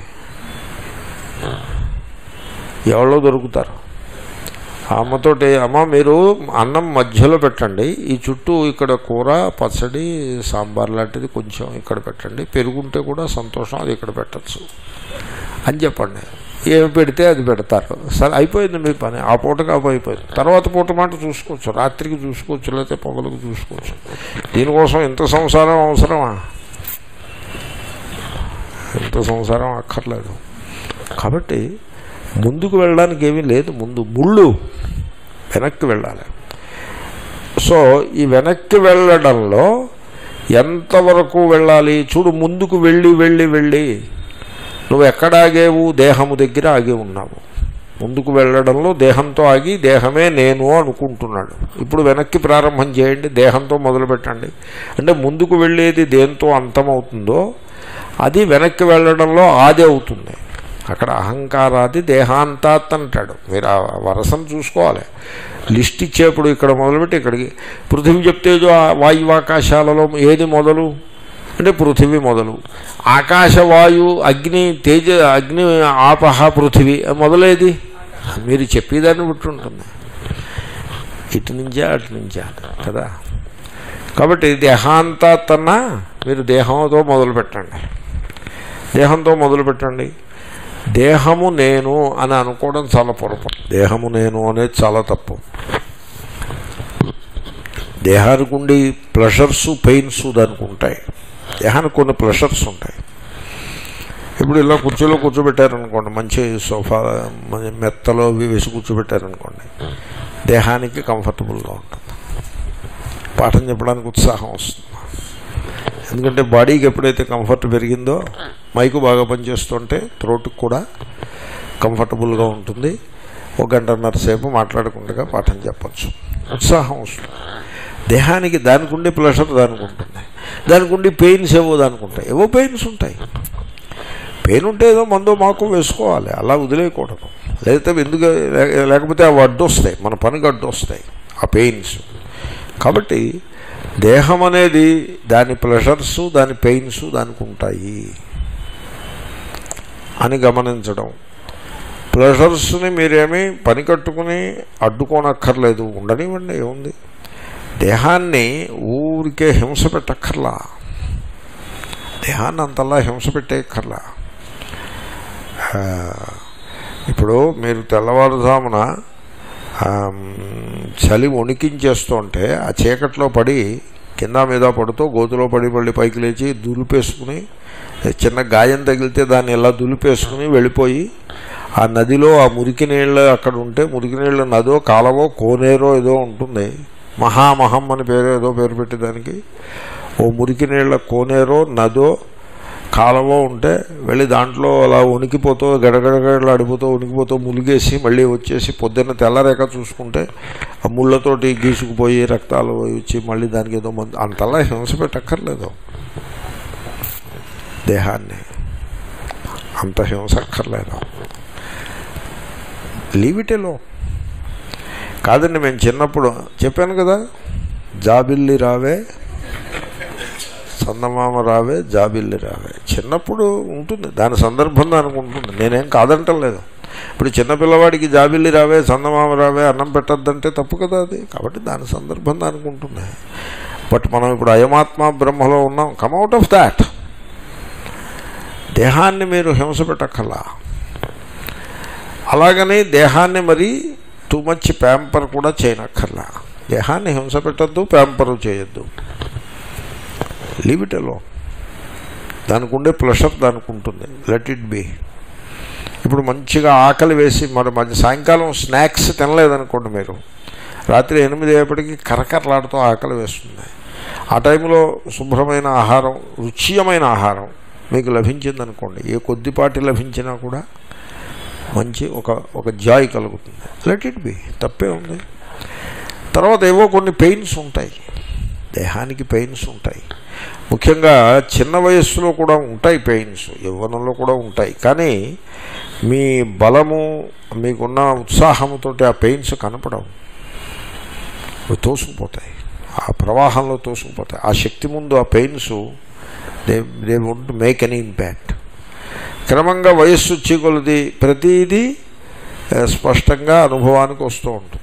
ఎవరో దొరుకుతారు ఆ అమ్మతోటి అమ్మ మీరు అన్నం మధ్యలో పెట్టండి ఈ చుట్టూ ఇక్కడ కూర పచ్చడి సాంబార్ లాంటిది కొంచెం ఇక్కడ పెట్టండి పెరుగుంటే కూడా సంతోషం అది ఇక్కడ పెట్టచ్చు అని చెప్పండి ఏమి పెడితే అది పెడతారు సరే అయిపోయింది మీ పని ఆ పూటకి అప్పు అయిపోయింది తర్వాత పూట మాట చూసుకోవచ్చు రాత్రికి చూసుకోవచ్చు లేకపోతే పొగలకు చూసుకోవచ్చు దీనికోసం ఇంత సంసారం అవసరమా ఇంత సంసారం అక్కర్లేదు కాబట్టి ముందుకు వెళ్ళడానికి ఏమీ లేదు ముందు ముళ్ళు వెనక్కి వెళ్ళాలి సో ఈ వెనక్కి వెళ్ళడంలో ఎంతవరకు వెళ్ళాలి చూడు ముందుకు వెళ్ళి వెళ్ళి వెళ్ళి నువ్వు ఎక్కడ ఆగేవు దేహము దగ్గర ఆగి ఉన్నావు ముందుకు వెళ్ళడంలో దేహంతో ఆగి దేహమే నేను అనుకుంటున్నాడు ఇప్పుడు వెనక్కి ప్రారంభం చేయండి దేహంతో మొదలు పెట్టండి అంటే ముందుకు వెళ్ళేది దేంతో అంతమవుతుందో అది వెనక్కి వెళ్ళడంలో ఆది అవుతుంది అక్కడ అహంకారాది దేహాంతాత్ అంటాడు మీరు ఆ వరసను చూసుకోవాలి లిస్ట్ ఇచ్చేప్పుడు ఇక్కడ మొదలుపెట్టి ఇక్కడికి పృథివీ చెప్తేజో వాయువాకాశాలలో ఏది మొదలు అంటే పృథివీ మొదలు ఆకాశ వాయు అగ్ని తేజ అగ్ని ఆపహ పృథివీ మొదలేది మీరు చెప్పేదాన్ని బట్టి ఉంటుంది ఇటు నుంచా అటు నుంచా కదా కాబట్టి దేహాంతాత్తన్నా మీరు దేహంతో మొదలు పెట్టండి దేహంతో మొదలు పెట్టండి దేహము నేను అని అనుకోవడం చాలా పొరపాటు దేహము నేను అనేది చాలా తప్పు దేహానికి ఉండి ప్లెషర్స్ పెయిన్స్ దానికి ఉంటాయి దేహానికి కొన్ని ప్లెషర్స్ ఉంటాయి ఇప్పుడు ఇలా కుర్చీలో కూర్చోబెట్టారనుకోండి మంచి సోఫా మంచి మెత్తలో అవి వేసి కూర్చోబెట్టారనుకోండి దేహానికి కంఫర్టబుల్గా ఉంటుంది పాఠం చెప్పడానికి ఉత్సాహం వస్తుంది ఎందుకంటే బాడీకి ఎప్పుడైతే కంఫర్ట్ పెరిగిందో మైకు బాగా పనిచేస్తుంటే త్రోట్కి కూడా కంఫర్టబుల్గా ఉంటుంది ఒక గంటన్నర సేపు మాట్లాడకుండా పాఠం చెప్పచ్చు ఉత్సాహం వస్తుంది దేహానికి దానికి ఉండే ప్లెషర్ దానికి ఉంటుంది దానికి ఉండే పెయిన్స్ ఏవో దానికి ఉంటాయి ఏవో పెయిన్స్ ఉంటాయి పెయిన్ ఉంటే ఏదో మందో మాకు వేసుకోవాలి అలా వదిలేయకూడదు లేకపోతే ఎందుకు లేకపోతే అవి అడ్డొస్తాయి మన పనికి అడ్డొస్తాయి ఆ పెయిన్స్ కాబట్టి దేహం అనేది దాని ప్లెషర్స్ దాని పెయిన్స్ దానికి ఉంటాయి అని గమనించడం ప్లెషర్స్ని మీరేమీ పని కట్టుకుని అడ్డుకోనక్కర్లేదు ఉండనివ్వండి ఏముంది దేహాన్ని ఊరికే హింస పెట్టక్కర్లా దేహాన్ని అంతలా హింస పెట్టేయక్కర్లా ఇప్పుడు మీరు తెల్లవారుజామున చలి వణికించేస్తుంటే ఆ చీకట్లో పడి కింద మీద పడుతూ గోతులో పడి మళ్ళీ పైకి లేచి దులిపేసుకుని చిన్న గాయం తగిలితే దాన్ని ఇలా దులిపేసుకుని వెళ్ళిపోయి ఆ నదిలో ఆ మురికి నీళ్ళు అక్కడ ఉంటే మురికి నీళ్ళ నదో కాలవో కోనేరో ఏదో ఉంటుంది మహామహం అని పేరు ఏదో పేరు పెట్టేదానికి ఓ మురికి నీళ్ళ కోనేరో నదో కాలవో ఉంటే వెళ్ళి దాంట్లో అలా వణికిపోతూ గడగడగడలాడిపోతూ వణికిపోతూ ములిగేసి మళ్ళీ వచ్చేసి పొద్దున్న తెల్లరేక చూసుకుంటే ఆ ముళ్ళతోటి గీసుకుపోయి రక్తాలు వచ్చి మళ్ళీ దానికి ఏదో మంది అంతలా హింస పెట్టక్కర్లేదు దేహాన్ని అంత హింస అక్కర్లేదు లీవిటేలో కాదండి మేము చిన్నప్పుడు చెప్పాను కదా జాబిల్లి రావే చందమామ రావే జాబిల్లి రావే చిన్నప్పుడు ఉంటుంది దాని సందర్భం దానికి ఉంటుంది నేనేం కాదంటలేదు ఇప్పుడు చిన్నపిల్లవాడికి జాబిల్లి రావే చందమామ రావే అన్నం పెట్టద్దంటే తప్పు కదా అది కాబట్టి దాని సందర్భం దానికి ఉంటుంది బట్ మనం ఇప్పుడు అయమాత్మ బ్రహ్మలో ఉన్నాం కమ్అవుట్ ఆఫ్ దాట్ దేహాన్ని మీరు హింస పెట్టక్కర్లా అలాగని దేహాన్ని మరి టూ మచ్ ప్యాంపర్ కూడా చేయనక్కర్లా దేహాన్ని హింస పెట్టద్దు ప్యాంపరు చేయొద్దు లీవ్ ఇట్ అలో దానికి ఉండే ప్లెషర్ దానికి ఉంటుంది లెట్ ఇట్ బీ ఇప్పుడు మంచిగా ఆకలి వేసి మరి మధ్య సాయంకాలం స్నాక్స్ తినలేదనుకోండి మీరు రాత్రి ఎనిమిది అయ్యేపటికి కరకరలాడుతూ ఆకలి వేస్తుంది ఆ టైంలో శుభ్రమైన ఆహారం రుచ్యమైన ఆహారం మీకు లభించిందనుకోండి ఏ కొద్దిపాటి లభించినా కూడా మంచి ఒక ఒక జాయ్ కలుగుతుంది లెట్ ఇట్ బి తప్పే ఉంది తర్వాత ఏవో కొన్ని పెయిన్స్ ఉంటాయి దేహానికి పెయిన్స్ ఉంటాయి ముఖ్యంగా చిన్న వయస్సులో కూడా ఉంటాయి పెయిన్స్ యవ్వనంలో కూడా ఉంటాయి కానీ మీ బలము మీకున్న ఉత్సాహముతో ఆ పెయిన్స్ కనపడవు అవి తోసుకుపోతాయి ఆ ప్రవాహంలో తోసుకుపోతాయి ఆ శక్తి ముందు ఆ pains they they won't make any impact క్రమంగా వయస్సు వచ్చి కొలది ప్రతిదీ ఆ, స్పష్టంగా అనుభవానికి వస్తూ ఉంటుంది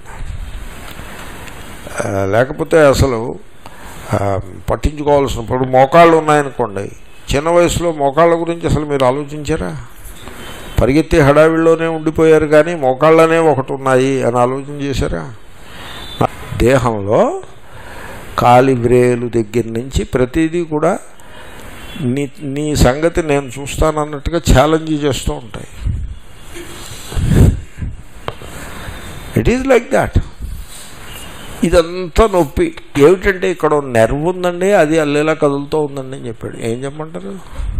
ఆ, లేకపోతే అసలు ఆ, పట్టించుకోవాల్సిన ఇప్పుడు మోకాళ్ళు ఉన్నాయనుకోండి చిన్న వయసులో మోకాళ్ళ గురించి అసలు మీరు ఆలోచించారా పరిగెత్తి హడావిడిలోనే ఉండిపోయారు కానీ మోకాళ్ళనే ఒకటి ఉన్నాయి అని ఆలోచన చేశారా దేహంలో కాలి వ్రేలు దగ్గర నుంచి ప్రతిదీ కూడా నీ నీ సంగతి నేను చూస్తానన్నట్టుగా ఛాలెంజ్ చేస్తూ ఉంటాయి ఇట్ ఈజ్ లైక్ దాట్ ఇదంతా నొప్పి ఏమిటంటే ఇక్కడ నెర్వ్ ఉందండి అది అల్లేలా కదులుతూ ఉందండి అని చెప్పాడు ఏం చెప్పమంటారు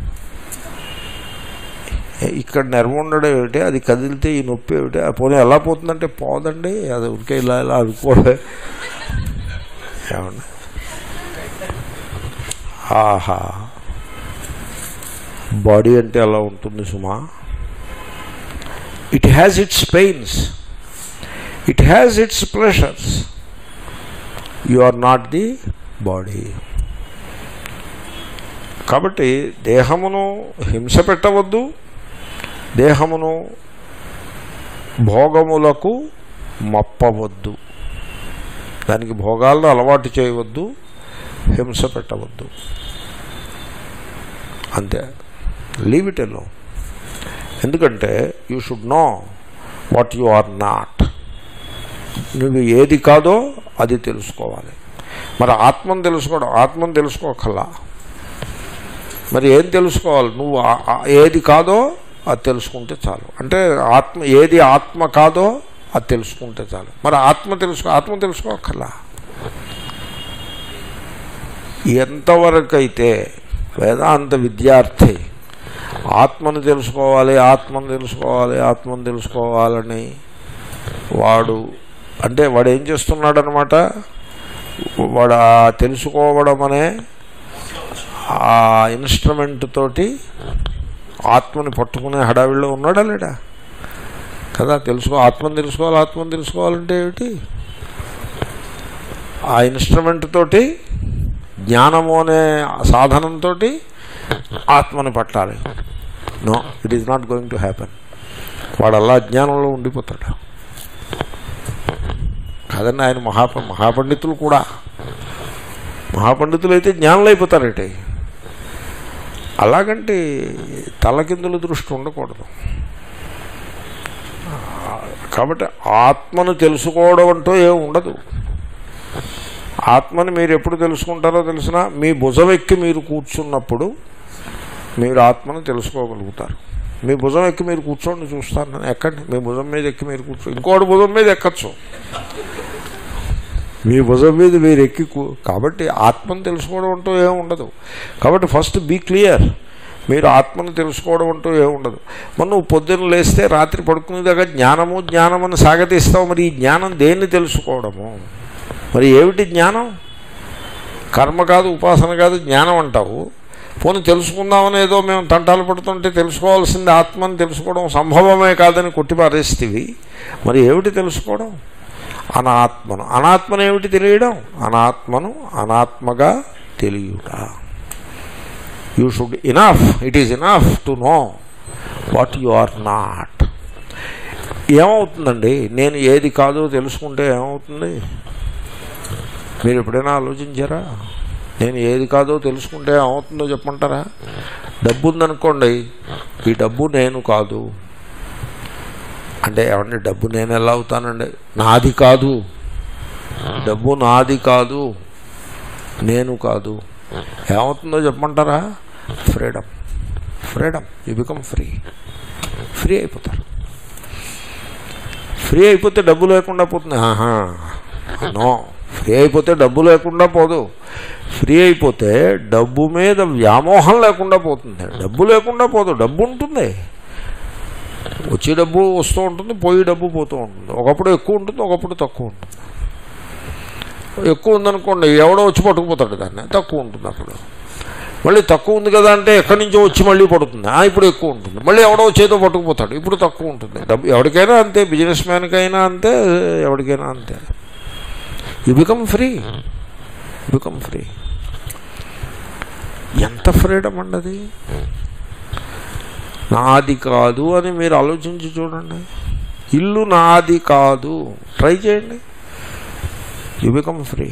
ఏ- ఇక్కడ నెర్వ్ ఉండడం ఏమిటి అది కదిలితే ఈ నొప్పి ఏమిటి ఆ పోనీ ఎలా పోతుందంటే పోదండి అది ఉరికే ఇలా ఇలా అనుకోవడం ఏమన్నా ఆహా బాడీ అంటే అలా ఉంటుంది సుమా it has its pains it has its pleasures you are not the body కాబట్టి దేహమును హింస పెట్టవద్దు దేహమును భోగములకు మప్పవద్దు దానికి భోగాలను అలవాటు చేయవద్దు హింస పెట్టవద్దు అంతే లీవ్ ఇట్ ఎలో ఎందుకంటే you should know what you are not నువ్వు ఏది కాదో అది తెలుసుకోవాలి మరి ఆత్మను తెలుసుకోవడం ఆత్మను తెలుసుకోకల్లా మరి ఏం తెలుసుకోవాలి నువ్వు ఆ- ఆ- ఏది కాదో అది తెలుసుకుంటే చాలు అంటే ఆత్మ ఏది ఆత్మ కాదో అది తెలుసుకుంటే చాలు మరి ఆత్మ తెలుసుకో ఆత్మ తెలుసుకోకల్లా ఎంతవరకైతే వేదాంత విద్యార్థి ఆత్మను తెలుసుకోవాలి ఆత్మను తెలుసుకోవాలి ఆత్మను తెలుసుకోవాలని వాడు అంటే వాడు ఏం చేస్తున్నాడనమాట వాడు ఆ తెలుసుకోవడం అనే ఆ ఇన్స్ట్రుమెంట్ తోటి ఆత్మని పట్టుకునే హడావిడిలో ఉన్నాడా లేడా కదా తెలుసుకో ఆత్మని తెలుసుకోవాలి ఆత్మని తెలుసుకోవాలంటే ఏమిటి ఆ ఇన్స్ట్రుమెంట్ తోటి జ్ఞానము అనే సాధనంతో ఆత్మని పట్టాలి no it is not going to happen వాడు అలా అజ్ఞానంలో ఉండిపోతాడు కాదండి ఆయన మహాప మహాపండితులు కూడా మహాపండితులు అయితే జ్ఞానులు అయిపోతారట అలాగంటే తలకిందుల దృష్టి ఉండకూడదు కాబట్టి ఆత్మను తెలుసుకోవడం అంటూ ఏం ఉండదు ఆత్మని మీరు ఎప్పుడు తెలుసుకుంటారో తెలిసిన మీ భుజం ఎక్కి మీరు కూర్చున్నప్పుడు మీరు ఆత్మను తెలుసుకోగలుగుతారు మీ భుజం ఎక్కి మీరు కూర్చోండి చూస్తాను నేను ఎక్కండి మీ భుజం మీద ఎక్కి మీరు కూర్చో ఇంకోటి భుజం మీద ఎక్కచ్చు మీ భుజం మీద మీరు ఎక్కి కూ- కాబట్టి ఆత్మను తెలుసుకోవడం అంటూ ఏం ఉండదు కాబట్టి ఫస్ట్ బీ క్లియర్ మీరు ఆత్మను తెలుసుకోవడం అంటూ ఏం ఉండదు మరి నువ్వు పొద్దున్న లేస్తే రాత్రి పడుకునేదాకా జ్ఞానము జ్ఞానం అని సాగతీస్తావు మరి ఈ జ్ఞానం దేన్ని తెలుసుకోవడము మరి ఏమిటి జ్ఞానం కర్మ కాదు ఉపాసన కాదు జ్ఞానం అంటావు పోనీ తెలుసుకుందామని ఏదో మేము తంటాలు పడుతుంటే తెలుసుకోవాల్సింది ఆత్మని తెలుసుకోవడం సంభవమే కాదని కొట్టిపారేస్తేవి మరి ఏమిటి తెలుసుకోవడం అనాత్మను అనాత్మను ఏమిటి తెలియడం అనాత్మను అనాత్మగా తెలియుట you should enough it is enough to know what you are not ఏమవుతుందండి నేను ఏది కాదో తెలుసుకుంటే ఏమవుతుంది మీరు ఎప్పుడైనా ఆలోచించారా నేను ఏది కాదో తెలుసుకుంటే ఏమవుతుందో చెప్పమంటారా డబ్బు ఉందనుకోండి ఈ డబ్బు నేను కాదు అంటే ఏమంటే డబ్బు నేను ఎలా అవుతానండి నాది కాదు డబ్బు నాది కాదు నేను కాదు ఏమవుతుందో చెప్పమంటారా freedom freedom you become free free అయిపోతారు ఫ్రీ అయిపోతే డబ్బు లేకుండా పోతుంది ఆహా నో ఫ్రీ అయిపోతే డబ్బు లేకుండా పోదు ఫ్రీ అయిపోతే డబ్బు మీద వ్యామోహం లేకుండా పోతుంది డబ్బు లేకుండా పోదు డబ్బు ఉంటుంది వచ్చే డబ్బు వస్తూ ఉంటుంది పోయి డబ్బు పోతూ ఉంటుంది ఒకప్పుడు ఎక్కువ ఉంటుంది ఒకప్పుడు తక్కువ ఉంటుంది ఎక్కువ ఉందనుకోండి ఎవడో వచ్చి పట్టుకుపోతాడు దాన్ని తక్కువ ఉంటుంది అప్పుడు మళ్ళీ తక్కువ ఉంది కదా అంటే ఎక్కడి నుంచో వచ్చి మళ్ళీ పడుతుంది ఆ, ఇప్పుడు ఎక్కువ ఉంటుంది మళ్ళీ ఎవడో చేతో పట్టుకుపోతాడు ఇప్పుడు తక్కువ ఉంటుంది డబ్బు ఎవరికైనా అంతే బిజినెస్ మ్యాన్కైనా అంతే ఎవరికైనా అంతే you become free become free ఎంత ఫ్రీడమ్ అండి అది నాది కాదు అని మీరు ఆలోచించి చూడండి ఇల్లు నాది కాదు ట్రై చేయండి యు బికమ్ ఫ్రీ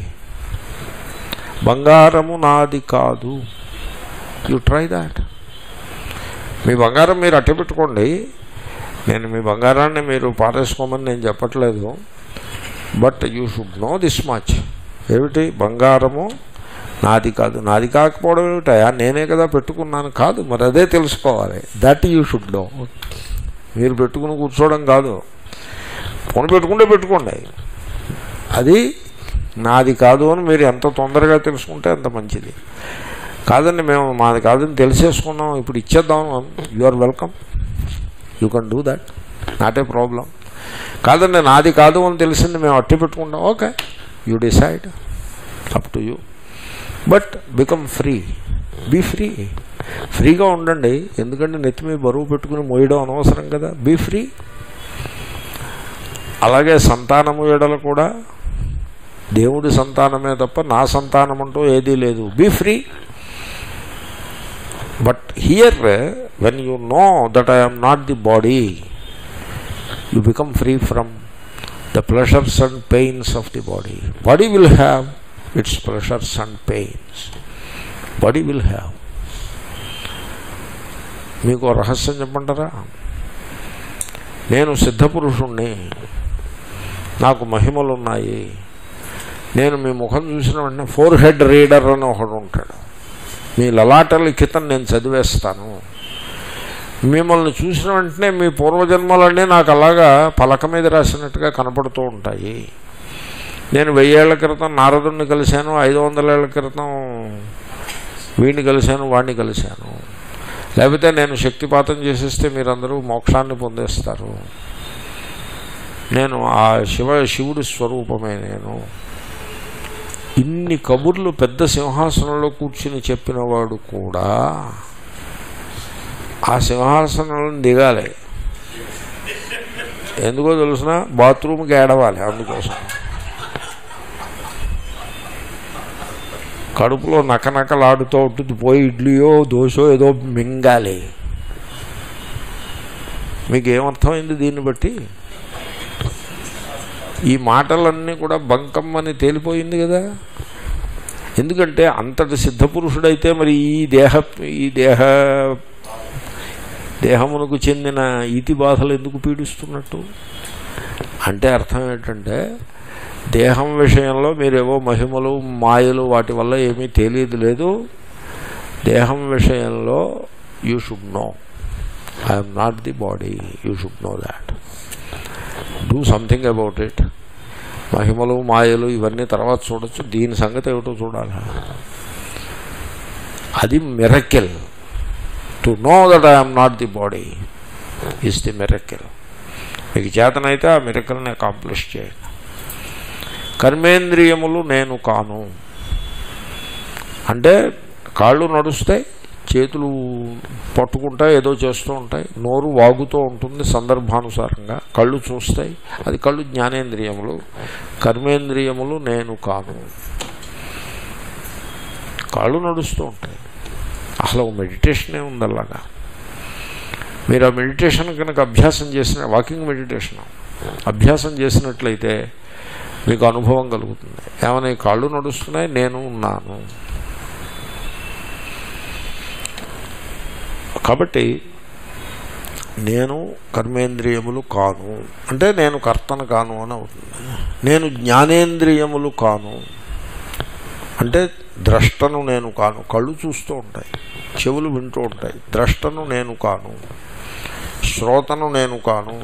బంగారము నాది కాదు యు ట్రై దాట్ మీ బంగారం మీరు అట్టే పెట్టుకోండి నేను మీ బంగారాన్ని మీరు పారేసుకోమని నేను చెప్పట్లేదు but you should know this much ఏమిటి బంగారము నాది కాదు నాది కాకపోవడం ఏమిటయా నేనే కదా పెట్టుకున్నాను కాదు మరి అదే తెలుసుకోవాలి దట్ యూ షుడ్ నో మీరు పెట్టుకుని కూర్చోవడం కాదు కొని పెట్టుకుంటే పెట్టుకోండి అది నాది కాదు అని మీరు ఎంత తొందరగా తెలుసుకుంటే అంత మంచిది కాదండి మేము మాది కాదని తెలిసేసుకున్నాం ఇప్పుడు ఇచ్చేద్దాం you are welcome you can do that not a problem కాదండి నాది కాదు అని తెలిసింది మేము అట్టి పెట్టుకుంటాం okay you decide up to you but become free be free ఫ్రీగా ఉండండి ఎందుకంటే నెత్తి మీద బరువు పెట్టుకుని మోయడం అనవసరం కదా బీ ఫ్రీ అలాగే సంతానము ఎడలు కూడా దేవుడి సంతానమే తప్ప నా సంతానం అంటూ ఏదీ లేదు be free but here when you know that I'm not the body you become free from the pleasures and pains of the body body will have its pleasures and pains body will have మీకు రహస్యం చెప్పంటారా నేను సిద్ధపురుషుణ్ణి నాకు మహిమలు ఉన్నాయి నేను మీ ముఖం చూసిన వెంటనే ఫోర్ హెడ్ రీడర్ అని ఒకడు ఉంటాడు మీ లలాట లిఖితం నేను చదివేస్తాను మిమ్మల్ని చూసిన వెంటనే మీ పూర్వజన్మలన్నీ నాకు అలాగా పలక మీద రాసినట్టుగా కనపడుతూ ఉంటాయి నేను వెయ్యేళ్ల క్రితం నారదుడిని కలిశాను ఐదు వందల ఏళ్ల క్రితం వీడిని కలిశాను వాడిని కలిశాను లేకపోతే నేను శక్తిపాతం చేసేస్తే మీరందరూ మోక్షాన్ని పొందేస్తారు నేను ఆ శివ శివుడి స్వరూపమే నేను ఇన్ని కబుర్లు పెద్ద సింహాసనంలో కూర్చుని చెప్పినవాడు కూడా ఆ సింహాసనంలో దిగాలి ఎందుకో తెలుసిన బాత్రూమ్కి ఏడవాలి అందుకోసం కడుపులో నకనకలాడుతూ ఉంటుంది పోయి ఇడ్లీయో దోశో ఏదో మింగాలి మీకు ఏమర్థమైంది దీన్ని బట్టి ఈ మాటలన్నీ కూడా బంకమ్మని తేలిపోయింది కదా ఎందుకంటే అంతటి సిద్ధపురుషుడైతే మరి ఈ దేహ ఈ దేహ దేహమునకు చెందిన ఈతి బాధలు ఎందుకు పీడిస్తున్నట్టు అంటే అర్థం ఏంటంటే దేహం విషయంలో మీరేవో మహిమలు మాయలు వాటి వల్ల ఏమీ తెలియదు లేదు దేహం విషయంలో you should know I'm not the body you should know that do something about it మహిమలు మాయలు ఇవన్నీ తర్వాత చూడొచ్చు దీని సంగతి ఏమిటో చూడాలి అది miracle to know that I'm not the body is the miracle మీకు చేతనైతే ఆ మిరకల్ని అకాంప్లిష్ చేయండి కర్మేంద్రియములు నేను కాను అంటే కాళ్ళు నడుస్తాయి చేతులు పట్టుకుంటాయి ఏదో చేస్తూ ఉంటాయి నోరు వాగుతూ ఉంటుంది సందర్భానుసారంగా కళ్ళు చూస్తాయి అది కళ్ళు జ్ఞానేంద్రియములు కర్మేంద్రియములు నేను కాను కాళ్ళు నడుస్తూ ఉంటాయి అసలు మెడిటేషనే ఉంది అలాగా మీరు ఆ మెడిటేషన్ కనుక అభ్యాసం చేసిన వాకింగ్ మెడిటేషన్ అభ్యాసం చేసినట్లయితే మీకు అనుభవం కలుగుతుంది ఏమైనా కాళ్ళు నడుస్తున్నాయి నేను ఉన్నాను కాబట్టి నేను కర్మేంద్రియములు కాను అంటే నేను కర్తను కాను అని అవుతుంది నేను జ్ఞానేంద్రియములు కాను అంటే ద్రష్టను నేను కాను కళ్ళు చూస్తూ ఉంటాయి చెవులు వింటూ ఉంటాయి ద్రష్టను నేను కాను శ్రోతను నేను కాను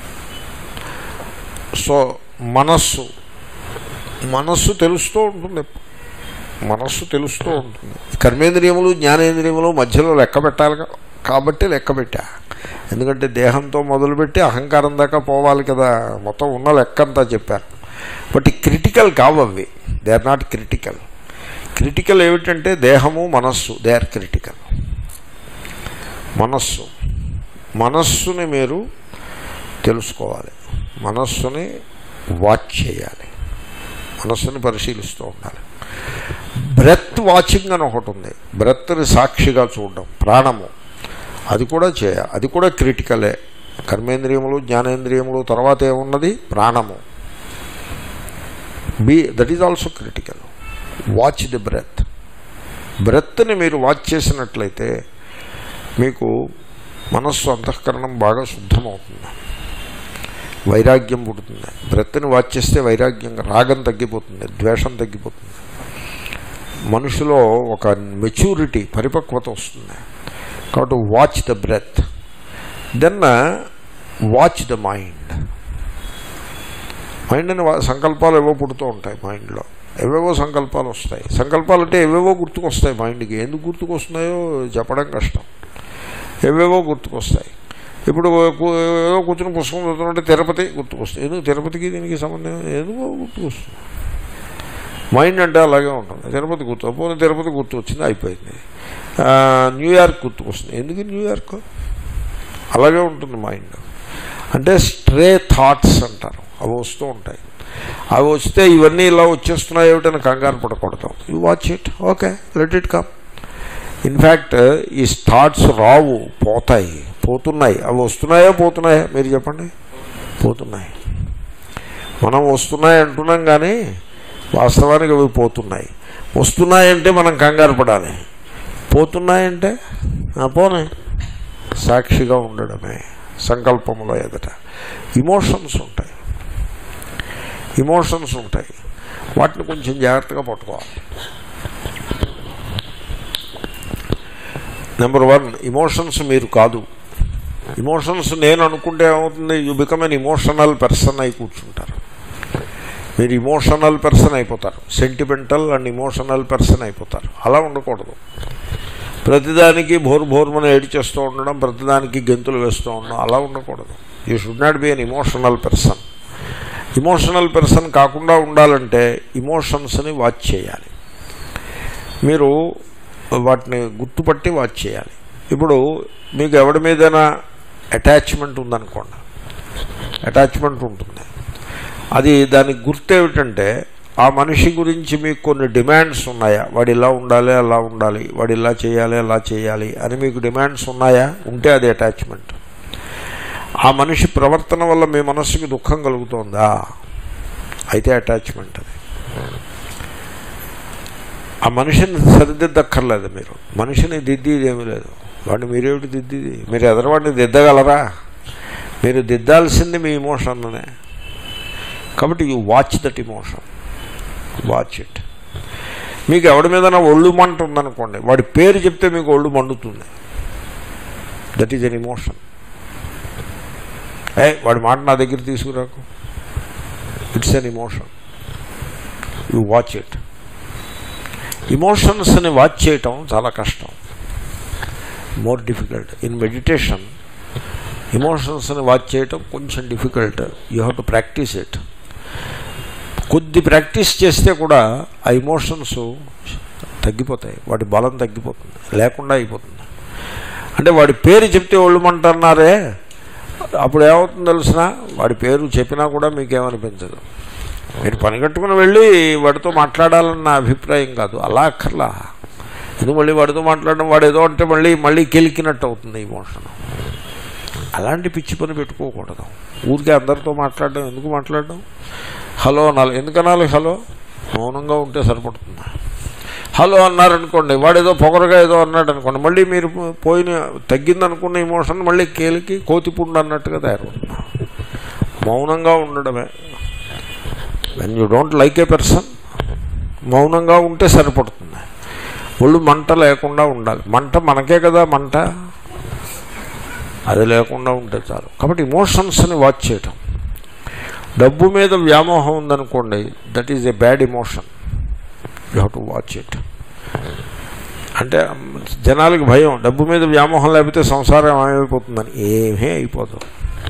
సో మనస్సు మనస్సు తెలుస్తూ ఉంటుంది మనస్సు తెలుస్తూ ఉంటుంది కర్మేంద్రియములు జ్ఞానేంద్రియములు మధ్యలో లెక్క పెట్టాలి కాబట్టి లెక్క పెట్టా ఎందుకంటే దేహంతో మొదలుపెట్టి అహంకారం దాకా పోవాలి కదా మొత్తం ఉన్న లెక్క అంతా చెప్పాను బట్ క్రిటికల్ కావు అవి they are not critical critical ఏమిటంటే దేహము మనస్సు దే ఆర్ క్రిటికల్ మనస్సు మనస్సుని మీరు తెలుసుకోవాలి మనస్సుని వాచ్ చేయాలి మనస్సుని పరిశీలిస్తూ ఉండాలి బ్రెత్ వాచింగ్ అని ఒకటి ఉంది బ్రెత్ని సాక్షిగా చూడడం ప్రాణము అది కూడా చేయ అది కూడా క్రిటికలే కర్మేంద్రియములు జ్ఞానేంద్రియములు తర్వాత ఏమున్నది ప్రాణము be that is also critical watch the breath బ్రెత్ని మీరు వాచ్ చేసినట్లయితే మీకు మనస్సు అంతఃకరణం బాగా శుద్ధమవుతుంది వైరాగ్యం పుడుతుంది బ్రెత్ని వాచ్ చేస్తే వైరాగ్యం రాగం తగ్గిపోతుంది ద్వేషం తగ్గిపోతుంది మనుషులో ఒక మెచ్యూరిటీ పరిపక్వత వస్తుంది కాబట్టి watch the breath then watch the mind mind అని వా- సంకల్పాలు ఏవో పుడుతూ ఉంటాయి మైండ్లో ఏవేవో సంకల్పాలు వస్తాయి సంకల్పాలు అంటే ఏవేవో గుర్తుకొస్తాయి మైండ్కి ఎందుకు గుర్తుకొస్తున్నాయో చెప్పడం కష్టం ఏవేవో గుర్తుకొస్తాయి ఇప్పుడు కు- ఏదో కూర్చుని పుస్తకం చదువుతుంటే తిరుపతి గుర్తుకొస్తుంది ఎందుకు తిరుపతికి దీనికి సంబంధం ఎందుకో గుర్తుకొస్తుంది మైండ్ అంటే అలాగే ఉంటుంది తిరుపతి గుర్తు పోనీ తిరుపతి గుర్తు వచ్చింది అయిపోయింది ఆ, న్యూయార్క్ గుర్తుకొస్తుంది ఎందుకు న్యూయార్క్ అలాగే ఉంటుంది మైండ్ అంటే స్ట్రే థాట్స్ అంటారు అవి వస్తూ ఉంటాయి అవి వస్తే ఇవన్నీ ఇలా వచ్చేస్తున్నాయి ఏమిటని కంగారు పడకూడదు you watch it okay let it come in fact ఈ థాట్స్ రావు పోతాయి పోతున్నాయి అవి వస్తున్నాయో పోతున్నాయా మీరు చెప్పండి పోతున్నాయి మనం వస్తున్నాయి అంటున్నాం కానీ వాస్తవానికి అవి పోతున్నాయి వస్తున్నాయంటే మనం కంగారు పడాలి పోతున్నాయంటే ఆ, పోనే సాక్షిగా ఉండడమే సంకల్పములో ఎదుట ఇమోషన్స్ ఉంటాయి ఇమోషన్స్ ఉంటాయి వాటిని కొంచెం జాగ్రత్తగా పట్టుకోవాలి నెంబర్ వన్ ఇమోషన్స్ మీరు కాదు ఇమోషన్స్ నేను అనుకుంటే ఏమవుతుంది you become an emotional person అయి కూర్చుంటారు మీరు ఇమోషనల్ పర్సన్ అయిపోతారు సెంటిమెంటల్ అండ్ ఇమోషనల్ పర్సన్ అయిపోతారు అలా ఉండకూడదు ప్రతిదానికి భోరు భోరుమని ఏడి చేస్తూ ఉండడం ప్రతిదానికి గెంతులు వేస్తూ ఉండడం అలా ఉండకూడదు you should not be an emotional person emotional person కాకుండా ఉండాలంటే ఇమోషన్స్ని వాచ్ చేయాలి మీరు వాటిని గుర్తుపట్టి వాచ్ చేయాలి ఇప్పుడు మీకు ఎవడి మీదైనా అటాచ్మెంట్ ఉందనుకోండి అటాచ్మెంట్ ఉంటుంది అది దానికి గుర్తు ఏమిటంటే ఆ మనిషి గురించి మీకు కొన్ని డిమాండ్స్ ఉన్నాయా వాడు ఇలా ఉండాలి అలా ఉండాలి వాడు ఇలా చేయాలి అలా చేయాలి అని మీకు డిమాండ్స్ ఉన్నాయా ఉంటే అది అటాచ్మెంట్ ఆ మనిషి ప్రవర్తన వల్ల మీ మనస్సుకి దుఃఖం కలుగుతోందా అయితే అటాచ్మెంట్ అది ఆ మనిషిని సరిదిద్దక్కర్లేదు మీరు మనిషిని దిద్దిది ఏమీ లేదు వాడిని మీరేమిటి దిద్దిది మీరు ఎదరవాడిని దిద్దగలరా మీరు దిద్దాల్సింది మీ ఇమోషన్నే కాబట్టి you watch that emotion watch it మీకు ఎవడి మీద ఒళ్ళు మంట ఉందనుకోండి వాడి పేరు చెప్తే మీకు ఒళ్ళు మండుతుంది దట్ ఈజ్ ఎన్ ఇమోషన్ ఏ వాడి మాట నా దగ్గర తీసుకురాకు it's an emotion you watch it ఇమోషన్స్ని వాచ్ చేయటం చాలా కష్టం మోర్ డిఫికల్ట్ ఇన్ మెడిటేషన్ ఇమోషన్స్ని వాచ్ చేయటం కొంచెం difficult you have to practise it కొద్ది ప్రాక్టీస్ చేస్తే కూడా ఆ ఇమోషన్స్ తగ్గిపోతాయి వాటి బలం తగ్గిపోతుంది లేకుండా అయిపోతుంది అంటే వాడి పేరు చెప్తే ఒళ్ళుమంటున్నారే అప్పుడు ఏమవుతుందో తెలిసిన వాడి పేరు చెప్పినా కూడా మీకేమనిపించదు మీరు పని కట్టుకుని వెళ్ళి వాడితో మాట్లాడాలన్న అభిప్రాయం కాదు అలా అక్కర్లా ఎందుకు మళ్ళీ వాడితో మాట్లాడడం వాడు ఏదో అంటే మళ్ళీ మళ్ళీ కెలికినట్టు అవుతుంది ఇమోషన్ అలాంటి పిచ్చి పని పెట్టుకోకూడదు ఊరికే అందరితో మాట్లాడడం ఎందుకు మాట్లాడడం హలో అనాలి ఎందుకు అనాలి హలో మౌనంగా ఉంటే సరిపడుతుంది హలో అన్నారనుకోండి వాడు ఏదో పొగరగా ఏదో అన్నాడు అనుకోండి మళ్ళీ మీరు పోయిన తగ్గిందనుకున్న ఇమోషన్ మళ్ళీ కేలికి కోతిపుండు అన్నట్టుగా తయారవుతుంది మౌనంగా ఉండడమే when you don't like a person మౌనంగా ఉంటే సరిపడుతుంది ఒళ్ళు మంట లేకుండా ఉండాలి మంట మనకే కదా మంట అది లేకుండా ఉంటే చాలు కాబట్టి ఇమోషన్స్ని వాచ్ చేయటం డబ్బు మీద వ్యామోహం ఉందనుకోండి that is a bad emotion you have to watch it అంటే జనాలకి భయం డబ్బు మీద వ్యామోహం లేకపోతే సంసారం ఏమైపోతుందని ఏమీ అయిపోదు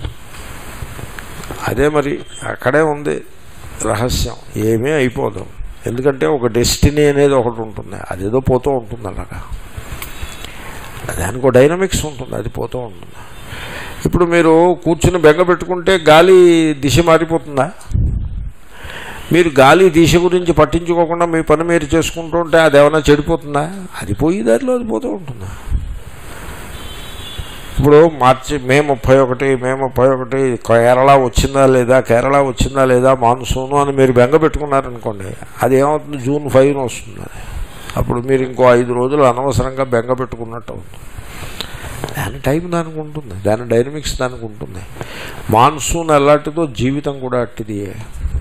అదే మరి అక్కడే ఉంది రహస్యం ఏమీ అయిపోదు ఎందుకంటే ఒక డెస్టినీ అనేది ఒకటి ఉంటుంది అదేదో పోతూ ఉంటుంది అలాగా దానికి ఒక డైనమిక్స్ ఉంటుంది అది పోతూ ఉంటుంది ఇప్పుడు మీరు కూర్చుని బెంగ పెట్టుకుంటే గాలి దిశ మారిపోతుందా మీరు గాలి దిశ గురించి పట్టించుకోకుండా మీ పని మీరు చేసుకుంటూ ఉంటే అది ఏమైనా చెడిపోతుందా అది పోయి దారిలో అది పోతూ ఉంటుందా ఇప్పుడు మార్చి మే ముప్పై ఒకటి మే ముప్పై ఒకటి కేరళ వచ్చిందా లేదా కేరళ వచ్చిందా లేదా మాన్సూను అని మీరు బెంగ పెట్టుకున్నారనుకోండి అది ఏమవుతుంది జూన్ ఫైవ్న వస్తుంది అది అప్పుడు మీరు ఇంకో ఐదు రోజులు అనవసరంగా బెంగ పెట్టుకున్నట్టు అవుతుంది దాని టైం దానికి ఉంటుంది దాని డైనమిక్స్ దానికి ఉంటుంది మాన్సూన్ ఎలాంటిదో జీవితం కూడా అట్టిదియే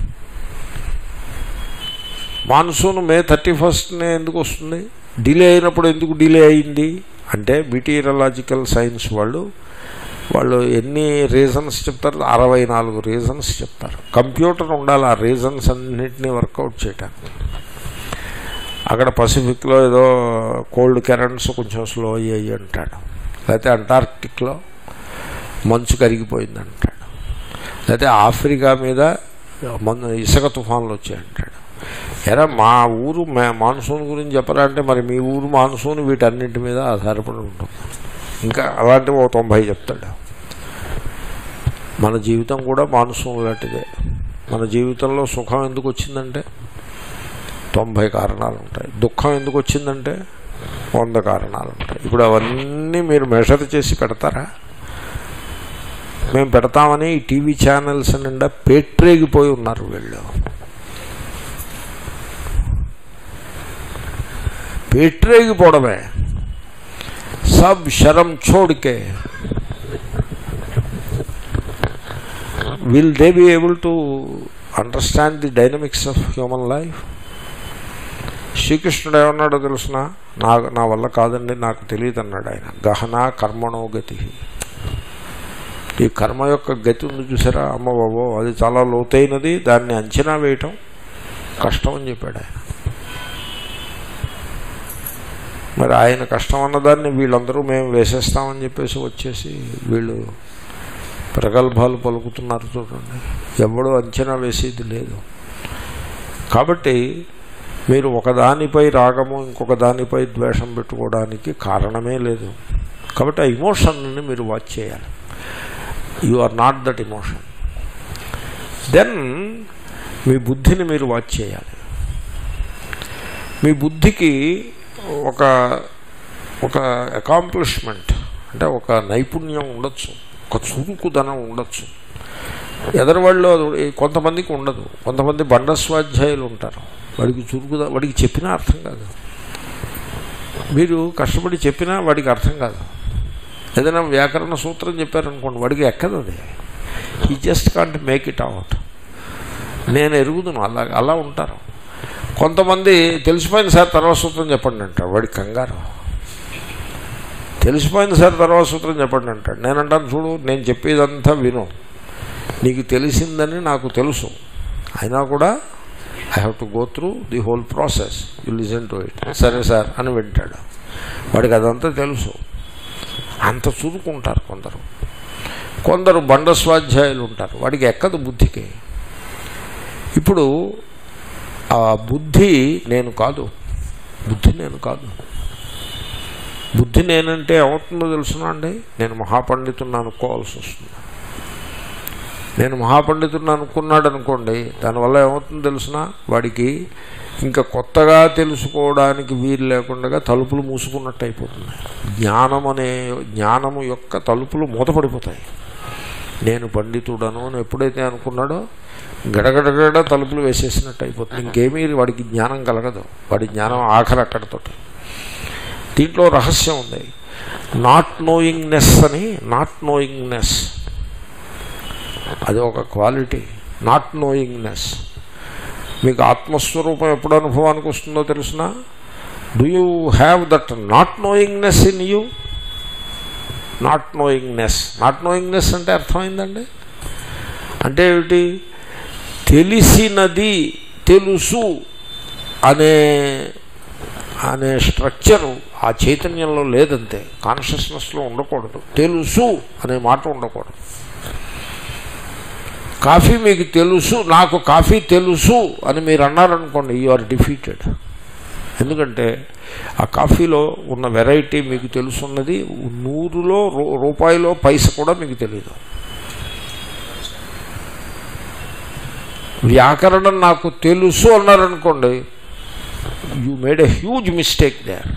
మాన్సూన్ మే థర్టీ ఫస్ట్నే ఎందుకు వస్తుంది డిలే అయినప్పుడు ఎందుకు డిలే అయింది అంటే మీటీరియలాజికల్ సైన్స్ వాళ్ళు వాళ్ళు ఎన్ని రీజన్స్ చెప్తారు అరవై నాలుగు రీజన్స్ చెప్తారు కంప్యూటర్ ఉండాలి ఆ రీజన్స్ అన్నింటినీ వర్కౌట్ చేయడానికి అక్కడ పసిఫిక్లో ఏదో కోల్డ్ కరెంట్స్ కొంచెం స్లో అయ్యాయి అంటాడు లేకపోతే అంటార్క్టిక్లో మంచు కరిగిపోయింది అంటాడు లేకపోతే ఆఫ్రికా మీద మన ఇసుక తుఫాన్లు వచ్చాయి అంటాడు ఎరా మా ఊరు మే మాన్సూన్ గురించి చెప్పరా అంటే మరి మీ ఊరు మాన్సూన్ వీటన్నింటి మీద ఆధారపడి ఉంటుంది ఇంకా అలాంటివి ఒక తొంభై చెప్తాడు మన జీవితం కూడా మాన్సూన్ లాంటిదే మన జీవితంలో సుఖం ఎందుకు వచ్చిందంటే తొంభై కారణాలు ఉంటాయి దుఃఖం ఎందుకు వచ్చిందంటే వంద కారణాలు ఉంటాయి ఇప్పుడు అవన్నీ మీరు మెషర్ చేసి పెడతారా మేము పెడతామని ఈ టీవీ ఛానల్స్ నిండా పేట్రేగిపోయి ఉన్నారు వీళ్ళు పేట్రేగిపోవడమే సబ్ శరం छोड़के will they be able to understand the dynamics of human life శ్రీకృష్ణుడు ఏమన్నాడో తెలుసిన నా నా వల్ల కాదండి నాకు తెలియదు అన్నాడు ఆయన గహన కర్మణో గతి ఈ కర్మ యొక్క గతి ఉంది చూసారా అమ్మ బాబో అది చాలా లోతైనది దాన్ని అంచనా వేయటం కష్టం అని చెప్పాడు ఆయన మరి ఆయన కష్టం అన్నదాన్ని వీళ్ళందరూ మేము వేసేస్తామని చెప్పేసి వచ్చేసి వీళ్ళు ప్రగల్భాలు పలుకుతున్నారు చూడండి ఎవడో అంచనా వేసేది లేదు కాబట్టి మీరు ఒకదానిపై రాగము ఇంకొక దానిపై ద్వేషం పెట్టుకోవడానికి కారణమే లేదు కాబట్టి ఆ ఇమోషన్ని మీరు వాచ్ చేయాలి you are not that emotion then మీ బుద్ధిని మీరు వాచ్ చేయాలి మీ బుద్ధికి ఒక ఒక అకాంప్లిష్మెంట్ అంటే ఒక నైపుణ్యం ఉండొచ్చు ఒక చురుకుదనం ఉండొచ్చు ఎదరవాళ్ళు కొంతమందికి ఉండదు కొంతమంది బండ స్వాధ్యాయులు ఉంటారు వాడికి చురుకుద వాడికి చెప్పినా అర్థం కాదు మీరు కష్టపడి చెప్పినా వాడికి అర్థం కాదు ఏదైనా వ్యాకరణ సూత్రం చెప్పారనుకోండి వాడికి ఎక్కదు అది he just can't make it out నేను ఎరుగుదును అలా అలా ఉంటారు కొంతమంది తెలిసిపోయింది సార్ తర్వాత సూత్రం చెప్పండి అంటాడు వాడికి కంగారు తెలిసిపోయింది సార్ తర్వాత సూత్రం చెప్పండి అంటాడు నేను అంటాను చూడు నేను చెప్పేదంతా విను నీకు తెలిసిందని నాకు తెలుసు అయినా కూడా I have to go through the whole process you listen to it సరే సార్ అని వింటాడు వాడికి అదంతా తెలుసు అంత చురుకుంటారు కొందరు కొందరు బండ స్వాధ్యాయులు ఉంటారు వాడికి ఎక్కదు బుద్ధికి ఇప్పుడు ఆ బుద్ధి నేను కాదు బుద్ధి నేను కాదు బుద్ధి నేనంటే ఏమవుతుందో తెలుసునా అండి నేను మహాపండితుని అనుకోవాల్సి వస్తుంది నేను మహాపండితుడిని అనుకున్నాడు అనుకోండి దానివల్ల ఏమవుతుందో తెలుసిన వాడికి ఇంకా కొత్తగా తెలుసుకోవడానికి వీలు లేకుండా తలుపులు మూసుకున్నట్టు అయిపోతుంది జ్ఞానం అనే జ్ఞానము యొక్క తలుపులు మూతపడిపోతాయి నేను పండితుడను అని ఎప్పుడైతే అనుకున్నాడో గడగడగడ తలుపులు వేసేసినట్టు అయిపోతుంది ఇంకేమీ వాడికి జ్ఞానం కలగదు వాడి జ్ఞానం ఆఖరి అక్కడితోటి దీంట్లో రహస్యం ఉంది నాట్ నోయింగ్నెస్ అని నాట్ నోయింగ్నెస్ అది ఒక క్వాలిటీ నాట్ నోయింగ్నెస్ మీకు ఆత్మస్వరూపం ఎప్పుడు అనుభవానికి వస్తుందో తెలిసిన do you have that not knowingness in you not knowingness not knowingness అంటే అర్థమైందండి అంటే ఏమిటి తెలిసినది తెలుసు అనే అనే స్ట్రక్చరు ఆ చైతన్యంలో లేదంతే కాన్షియస్నెస్లో ఉండకూడదు తెలుసు అనే మాట ఉండకూడదు కాఫీ మీకు తెలుసు నాకు కాఫీ తెలుసు అని మీరు అన్నారనుకోండి యు ఆర్ డిఫీటెడ్ ఎందుకంటే ఆ కాఫీలో ఉన్న వెరైటీ మీకు తెలుసున్నది నూరులో రూపాయిలో పైస కూడా మీకు తెలియదు వ్యాకరణం నాకు తెలుసు అన్నారనుకోండి you made a huge mistake there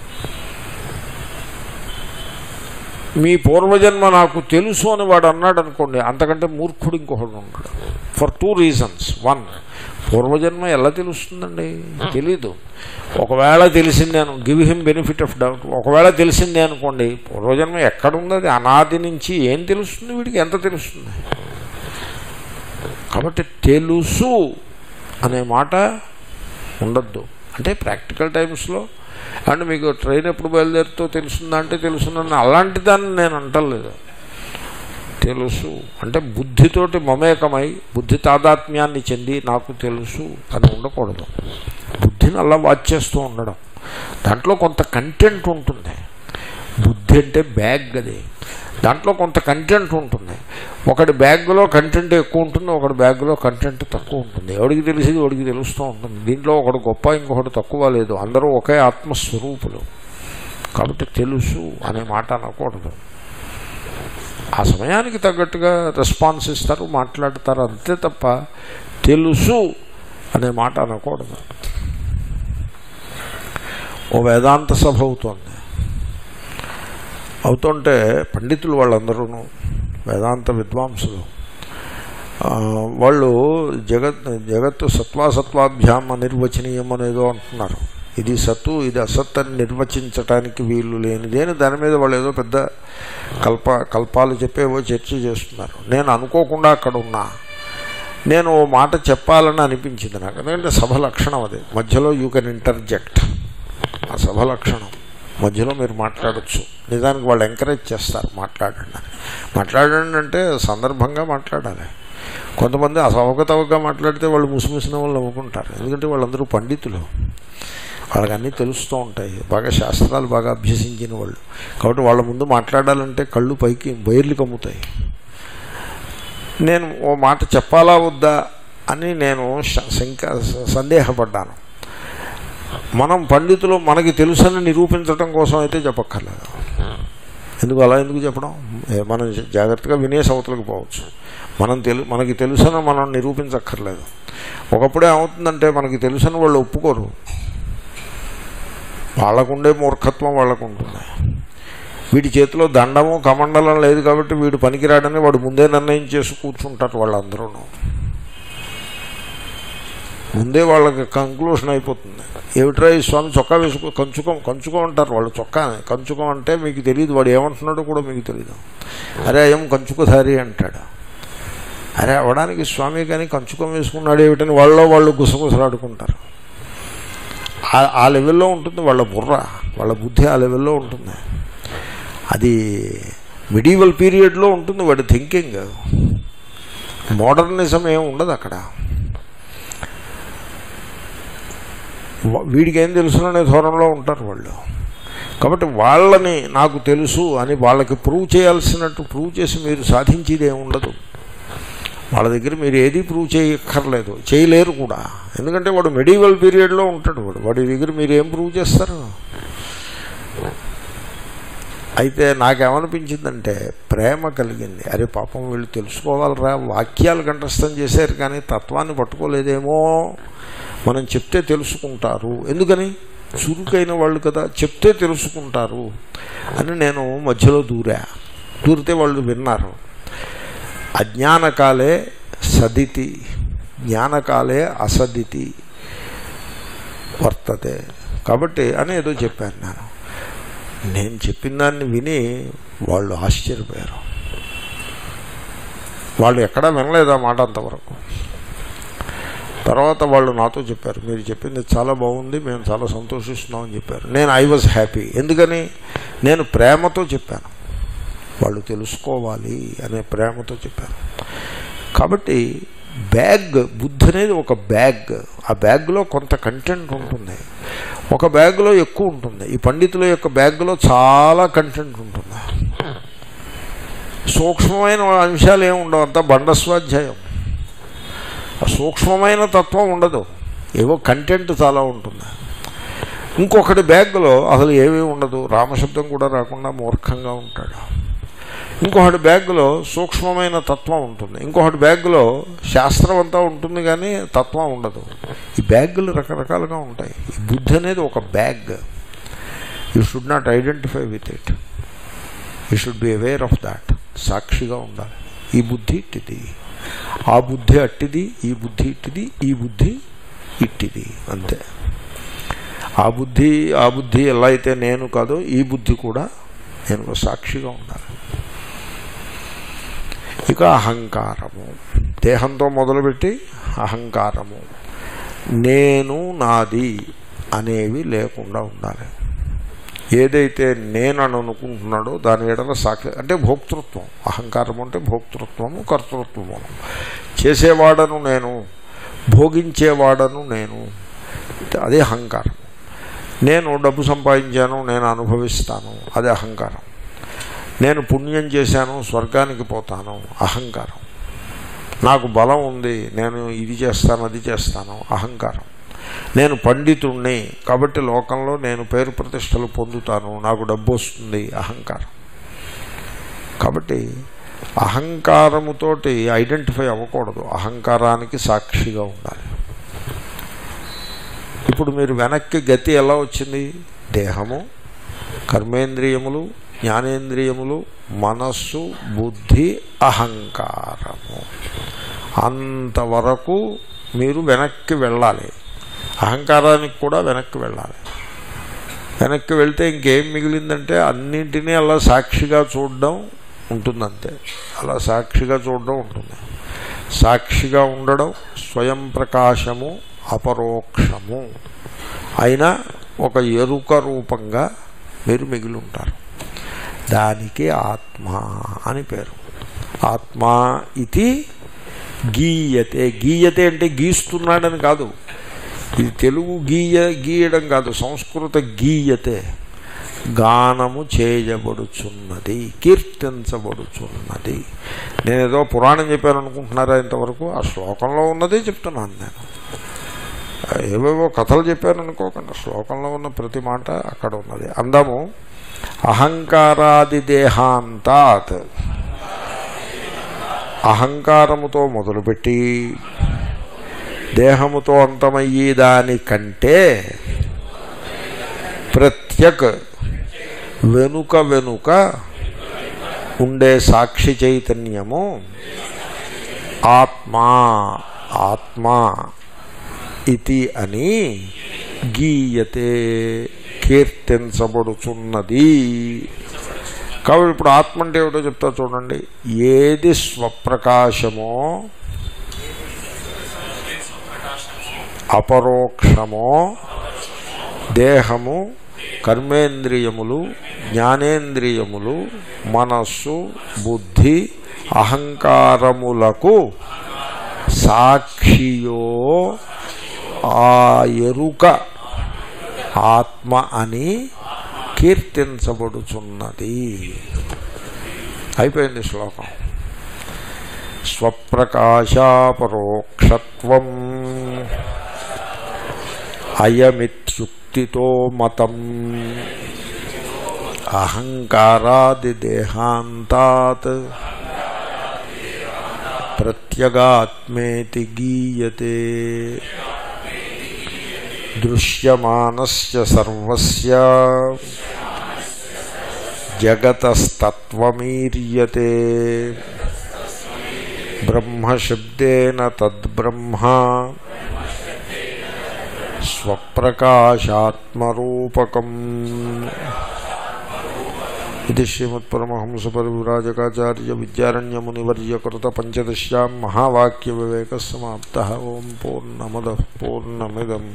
మీ పూర్వజన్మ నాకు తెలుసు అని వాడు అన్నాడు అనుకోండి అంతకంటే మూర్ఖుడు ఇంకొకడు ఉంటాడు ఫర్ టూ రీజన్స్ వన్ పూర్వజన్మ ఎలా తెలుస్తుందండి తెలీదు ఒకవేళ తెలిసిందే అను give him benefit of doubt ఒకవేళ తెలిసిందే అనుకోండి పూర్వజన్మ ఎక్కడుంది అది అనాది నుంచి ఏం తెలుస్తుంది వీడికి ఎంత తెలుస్తుంది కాబట్టి తెలుసు అనే మాట ఉండద్దు అంటే ప్రాక్టికల్ టైమ్స్లో అంటే మీకు ట్రైన్ ఎప్పుడు బయలుదేరుతో తెలుస్తుందా అంటే తెలుసునని అలాంటి దాన్ని నేను అంటలేదు తెలుసు అంటే బుద్ధితోటి మమేకమై బుద్ధి తాదాత్మ్యాన్ని చెంది నాకు తెలుసు అని ఉండకూడదు బుద్ధిని అలా వాచ్ చేస్తూ ఉండడం దాంట్లో కొంత కంటెంట్ ఉంటుంది బుద్ధి అంటే బ్యాగ్ అది దాంట్లో కొంత కంటెంట్ ఉంటుంది ఒకటి బ్యాగ్లో కంటెంట్ ఎక్కువ ఉంటుంది ఒకటి బ్యాగ్లో కంటెంట్ తక్కువ ఉంటుంది ఎవడికి తెలిసింది వాడికి తెలుస్తూ ఉంటుంది దీంట్లో ఒకటి గొప్ప ఇంకొకటి తక్కువ లేదు అందరూ ఒకే ఆత్మస్వరూపులు కాబట్టి తెలుసు అనే మాట అనకూడదు ఆ సమయానికి తగ్గట్టుగా రెస్పాన్స్ ఇస్తారు మాట్లాడతారు అంతే తప్ప తెలుసు అనే మాట అనకూడదు ఓ వేదాంత సభ అవుతోంది అవుతుంటే పండితులు వాళ్ళందరూ వేదాంత విద్వాంసులు ఆ, వాళ్ళు జగత్ జగత్తు సత్వాసత్వాభ్యాం అనిర్వచనీయం అనేదో అంటున్నారు ఇది సత్తు ఇది అసత్ అని నిర్వచించటానికి వీలు లేనిది అని దాని మీద వాళ్ళు ఏదో పెద్ద కల్ప కల్పాలు చెప్పేవో చర్చ చేస్తున్నారు నేను అనుకోకుండా అక్కడ ఉన్నా నేను ఓ మాట చెప్పాలని అనిపించింది నాకు ఎందుకంటే సభ లక్షణం అది మధ్యలో యూ కెన్ ఇంటర్జెక్ట్ ఆ సభ లక్షణం మధ్యలో మీరు మాట్లాడచ్చు నిజానికి వాళ్ళు ఎంకరేజ్ చేస్తారు మాట్లాడండి అని. మాట్లాడండి అంటే సందర్భంగా మాట్లాడాలి కొంతమంది అసవగతవగా మాట్లాడితే వాళ్ళు ముసిముసిన వాళ్ళు నవ్వుకుంటారు ఎందుకంటే వాళ్ళందరూ పండితులు వాళ్ళకి అన్నీ తెలుస్తూ ఉంటాయి బాగా శాస్త్రాలు బాగా అభ్యసించిన వాళ్ళు కాబట్టి వాళ్ళ ముందు మాట్లాడాలంటే కళ్ళు పైకి బయర్లు కమ్ముతాయి నేను ఓ మాట చెప్పాలా వద్దా అని నేను శ- శంక సందేహపడ్డాను మనం పండితులు మనకి తెలుసని నిరూపించడం కోసం అయితే చెప్పక్కర్లేదు ఎందుకు అలా ఎందుకు చెప్పడం ఏ, మనం జాగ్రత్తగా వినేసి అవతలకు పోవచ్చు మనం తెలు మనకి తెలుసని మనం నిరూపించక్కర్లేదు ఒకప్పుడే ఏమవుతుందంటే మనకి తెలుసని వాళ్ళు ఒప్పుకోరు వాళ్ళకుండే మూర్ఖత్వం వాళ్ళకు ఉంటుంది వీడి చేతిలో దండము కమండలం లేదు కాబట్టి వీడు పనికిరాడని వాడు ముందే నిర్ణయం చేసి కూర్చుంటారు వాళ్ళందరూ ముందే వాళ్ళకి కంక్లూషన్ అయిపోతుంది ఏమిట్రా ఈ స్వామి చొక్కా వేసుకో కంచుకం కంచుకం అంటారు వాళ్ళు చొక్కా కంచుకం అంటే మీకు తెలియదు వాడు ఏమంటున్నాడో కూడా మీకు తెలియదు అరే అయం కంచుకధారి అంటాడు అరే అవడానికి స్వామి కానీ కంచుకం వేసుకున్నాడు ఏమిటని వాళ్ళలో వాళ్ళు గుసగుసలాడుకుంటారు ఆ- ఆ లెవెల్లో ఉంటుంది వాళ్ళ బుర్ర వాళ్ళ బుద్ధి ఆ లెవెల్లో ఉంటుంది అది మిడీవల్ పీరియడ్లో ఉంటుంది వాడి థింకింగ్ మోడర్నిజం ఏం ఉండదు అక్కడ వా- వీడికి ఏం తెలుసు అనే ధోరణిలో ఉంటారు వాళ్ళు కాబట్టి వాళ్ళని నాకు తెలుసు అని వాళ్ళకి ప్రూవ్ చేయాల్సినట్టు ప్రూవ్ చేసి మీరు సాధించేది ఏమి ఉండదు వాళ్ళ దగ్గర మీరు ఏది ప్రూవ్ చేయక్కర్లేదు చేయలేరు కూడా ఎందుకంటే వాడు మెడివల్ పీరియడ్లో ఉంటాడు వాడు వాడి దగ్గర మీరు ఏం ప్రూవ్ చేస్తారు అయితే నాకేమనిపించిందంటే ప్రేమ కలిగింది అరే పాపం వీళ్ళు తెలుసుకోవాలరా వాక్యాలు కంఠస్థం చేశారు కానీ తత్వాన్ని పట్టుకోలేదేమో మనం చెప్తే తెలుసుకుంటారు ఎందుకని చురుకైన వాళ్ళు కదా చెప్తే తెలుసుకుంటారు అని నేను మధ్యలో దూరా దూరితే వాళ్ళు విన్నారు అజ్ఞానకాలే సదితి జ్ఞానకాలే అసదితి వర్తతే కాబట్టి అని ఏదో చెప్పాను నేను నేను చెప్పిన దాన్ని విని వాళ్ళు ఆశ్చర్యపోయారు వాళ్ళు ఎక్కడా వినలేదు ఆ మాట అంతవరకు తర్వాత వాళ్ళు నాతో చెప్పారు మీరు చెప్పింది చాలా బాగుంది మేము చాలా సంతోషిస్తున్నామని చెప్పారు నేను ఐ వాజ్ హ్యాపీ ఎందుకని నేను ప్రేమతో చెప్పాను వాళ్ళు తెలుసుకోవాలి అనే ప్రేమతో చెప్పాను కాబట్టి బ్యాగ్ బుద్ధి అనేది ఒక బ్యాగ్ ఆ బ్యాగ్లో కొంత కంటెంట్ ఉంటుంది ఒక బ్యాగ్లో ఎక్కువ ఉంటుంది ఈ పండితుల యొక్క బ్యాగ్లో చాలా కంటెంట్ ఉంటుంది సూక్ష్మమైన అంశాలు ఏమి ఉండవు అంతా బండస్వాధ్యాయం ఆ సూక్ష్మమైన తత్వం ఉండదు ఏవో కంటెంట్ చాలా ఉంటుంది ఇంకొకటి బ్యాగ్లో అసలు ఏమీ ఉండదు రామశబ్దం కూడా రాకుండా మూర్ఖంగా ఉంటాడు ఇంకొకటి బ్యాగ్లో సూక్ష్మమైన తత్వం ఉంటుంది ఇంకొకటి బ్యాగ్లో శాస్త్రం అంతా ఉంటుంది కానీ తత్వం ఉండదు ఈ బ్యాగులు రకరకాలుగా ఉంటాయి ఈ బుద్ధి అనేది ఒక bag you should not identify with it you should be aware of that సాక్షిగా ఉండాలి ఈ బుద్ధి ఇట్టిది ఆ బుద్ధి అట్టిది ఈ బుద్ధి ఇట్టిది ఈ బుద్ధి ఇట్టిది అంతే ఆ బుద్ధి ఆ బుద్ధి ఎలా అయితే నేను కాదో ఈ బుద్ధి కూడా నేను సాక్షిగా ఉండాలి ఇక అహంకారము దేహంతో మొదలుపెట్టి అహంకారము నేను నాది అనేవి లేకుండా ఉండాలి ఏదైతే నేను అని అనుకుంటున్నాడో దాని ఎడల సాక్షి అంటే భోక్తృత్వం అహంకారం అంటే భోక్తృత్వము కర్తృత్వము చేసేవాడను నేను భోగించేవాడను నేను అదే అహంకారం నేను డబ్బు సంపాదించాను నేను అనుభవిస్తాను అదే అహంకారం నేను పుణ్యం చేశాను స్వర్గానికి పోతాను అహంకారం నాకు బలం ఉంది నేను ఇది చేస్తాను అది చేస్తాను అహంకారం నేను పండితుణ్ణి కాబట్టి లోకంలో నేను పేరు ప్రతిష్టలు పొందుతాను నాకు డబ్బు వస్తుంది అహంకారం కాబట్టి అహంకారముతోటి ఐడెంటిఫై అవ్వకూడదు అహంకారానికి సాక్షిగా ఉండాలి ఇప్పుడు మీరు వెనక్కి గతి ఎలా వచ్చింది దేహము కర్మేంద్రియములు జ్ఞానేంద్రియములు మనస్సు బుద్ధి అహంకారము అంతవరకు మీరు వెనక్కి వెళ్ళాలి అహంకారానికి కూడా వెనక్కి వెళ్ళాలి వెనక్కి వెళ్తే ఇంకేం మిగిలిందంటే అన్నింటినీ అలా సాక్షిగా చూడడం ఉంటుందంతే అలా సాక్షిగా చూడడం ఉంటుంది సాక్షిగా ఉండడం స్వయం ప్రకాశము అపరోక్షము అయినా ఒక ఎరుక రూపంగా మీరు మిగిలి ఉంటారు దానికి ఆత్మ అని పేరు ఆత్మ ఇది గీయతే గీయతే అంటే గీస్తున్నాడని కాదు ఇది తెలుగు గీయ గీయడం కాదు సంస్కృత గీయతే గానము చేయబడుచున్నది కీర్తించబడుచున్నది నేను ఏదో పురాణం చెప్పాను అనుకుంటున్నారా ఇంతవరకు ఆ శ్లోకంలో ఉన్నదే చెప్తున్నాను నేను ఏవేవో కథలు చెప్పాను అనుకోకుండా శ్లోకంలో ఉన్న ప్రతి మాట అక్కడ ఉన్నది అందాము అహంకారాది దేహాంతాత్ అహంకారముతో మొదలుపెట్టి దేహముతో అంతమయ్యే దానికంటే ప్రత్యక్ వెనుక వెనుక ఉండే సాక్షి చైతన్యము ఆత్మా ఆత్మ ఇది అని గీయతే కీర్తించబడుచున్నది కాబట్టి ఇప్పుడు ఆత్మ అంటే ఏమిటో చెప్తా చూడండి ఏది స్వప్రకాశమో అపరోక్షమో దేహము కర్మేంద్రియములు జ్ఞానేంద్రియములు మనస్సు బుద్ధి అహంకారములకు సాక్షియో ఆ ఎరుక ఆత్మ అని కీర్తించబడుచున్నది అయిపోయింది శ్లోకం స్వప్రకాశాపరోక్షత్వం అయమిత్యుక్తితో మతం అహంకారాదిదేహాంతాత్ ప్రత్యగాత్మేతి గీయతే దృశ్యమానస్య సర్వస్య జగతస్తత్వమీర్యతే బ్రహ్మశబ్దేన తద్బ్రహ్మ స్వప్రకాశాత్మరూపకం ఇది శ్రీమత్పరమహంస పరివిరాజకాచార్య విద్యారణ్యమునివర్యకృత పంచదశ్యాం మహావాక్య వివేక సమాప్త ఓం పూర్ణమద పూర్ణమిదం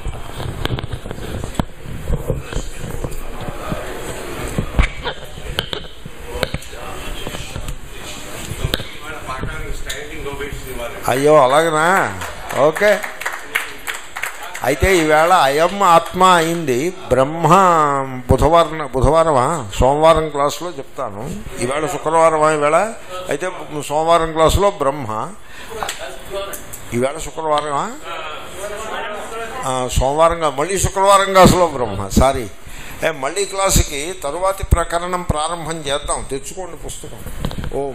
అయ్యో అలాగనా ఓకే అయితే ఈవేళ అయం ఆత్మ అయింది బ్రహ్మ బుధవారం బుధవారమా సోమవారం క్లాసులో చెప్తాను ఈవేళ శుక్రవారమా ఈవేళ అయితే సోమవారం క్లాసులో బ్రహ్మ ఈవేళ శుక్రవారమా ఆ, సోమవారంగా మళ్ళీ శుక్రవారం క్లాసులో బ్రహ్మ సారీ ఏ, మళ్ళీ క్లాసుకి తరువాతి ప్రకరణం ప్రారంభం చేద్దాం తెచ్చుకోండి పుస్తకం ఓం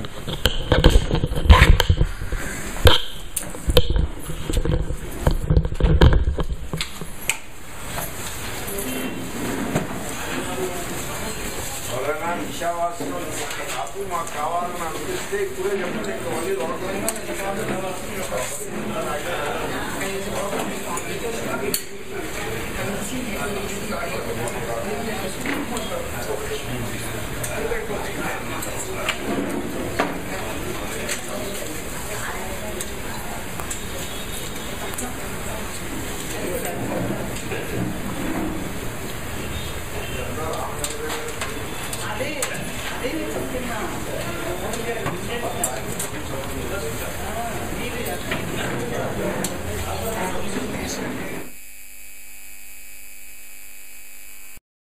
ఎవరైనా ఈశావాస్యం కాపీ మాకు కావాలని అనిపిస్తే ఇప్పుడే చెప్పండి ఇంకా మళ్ళీ దొరకదు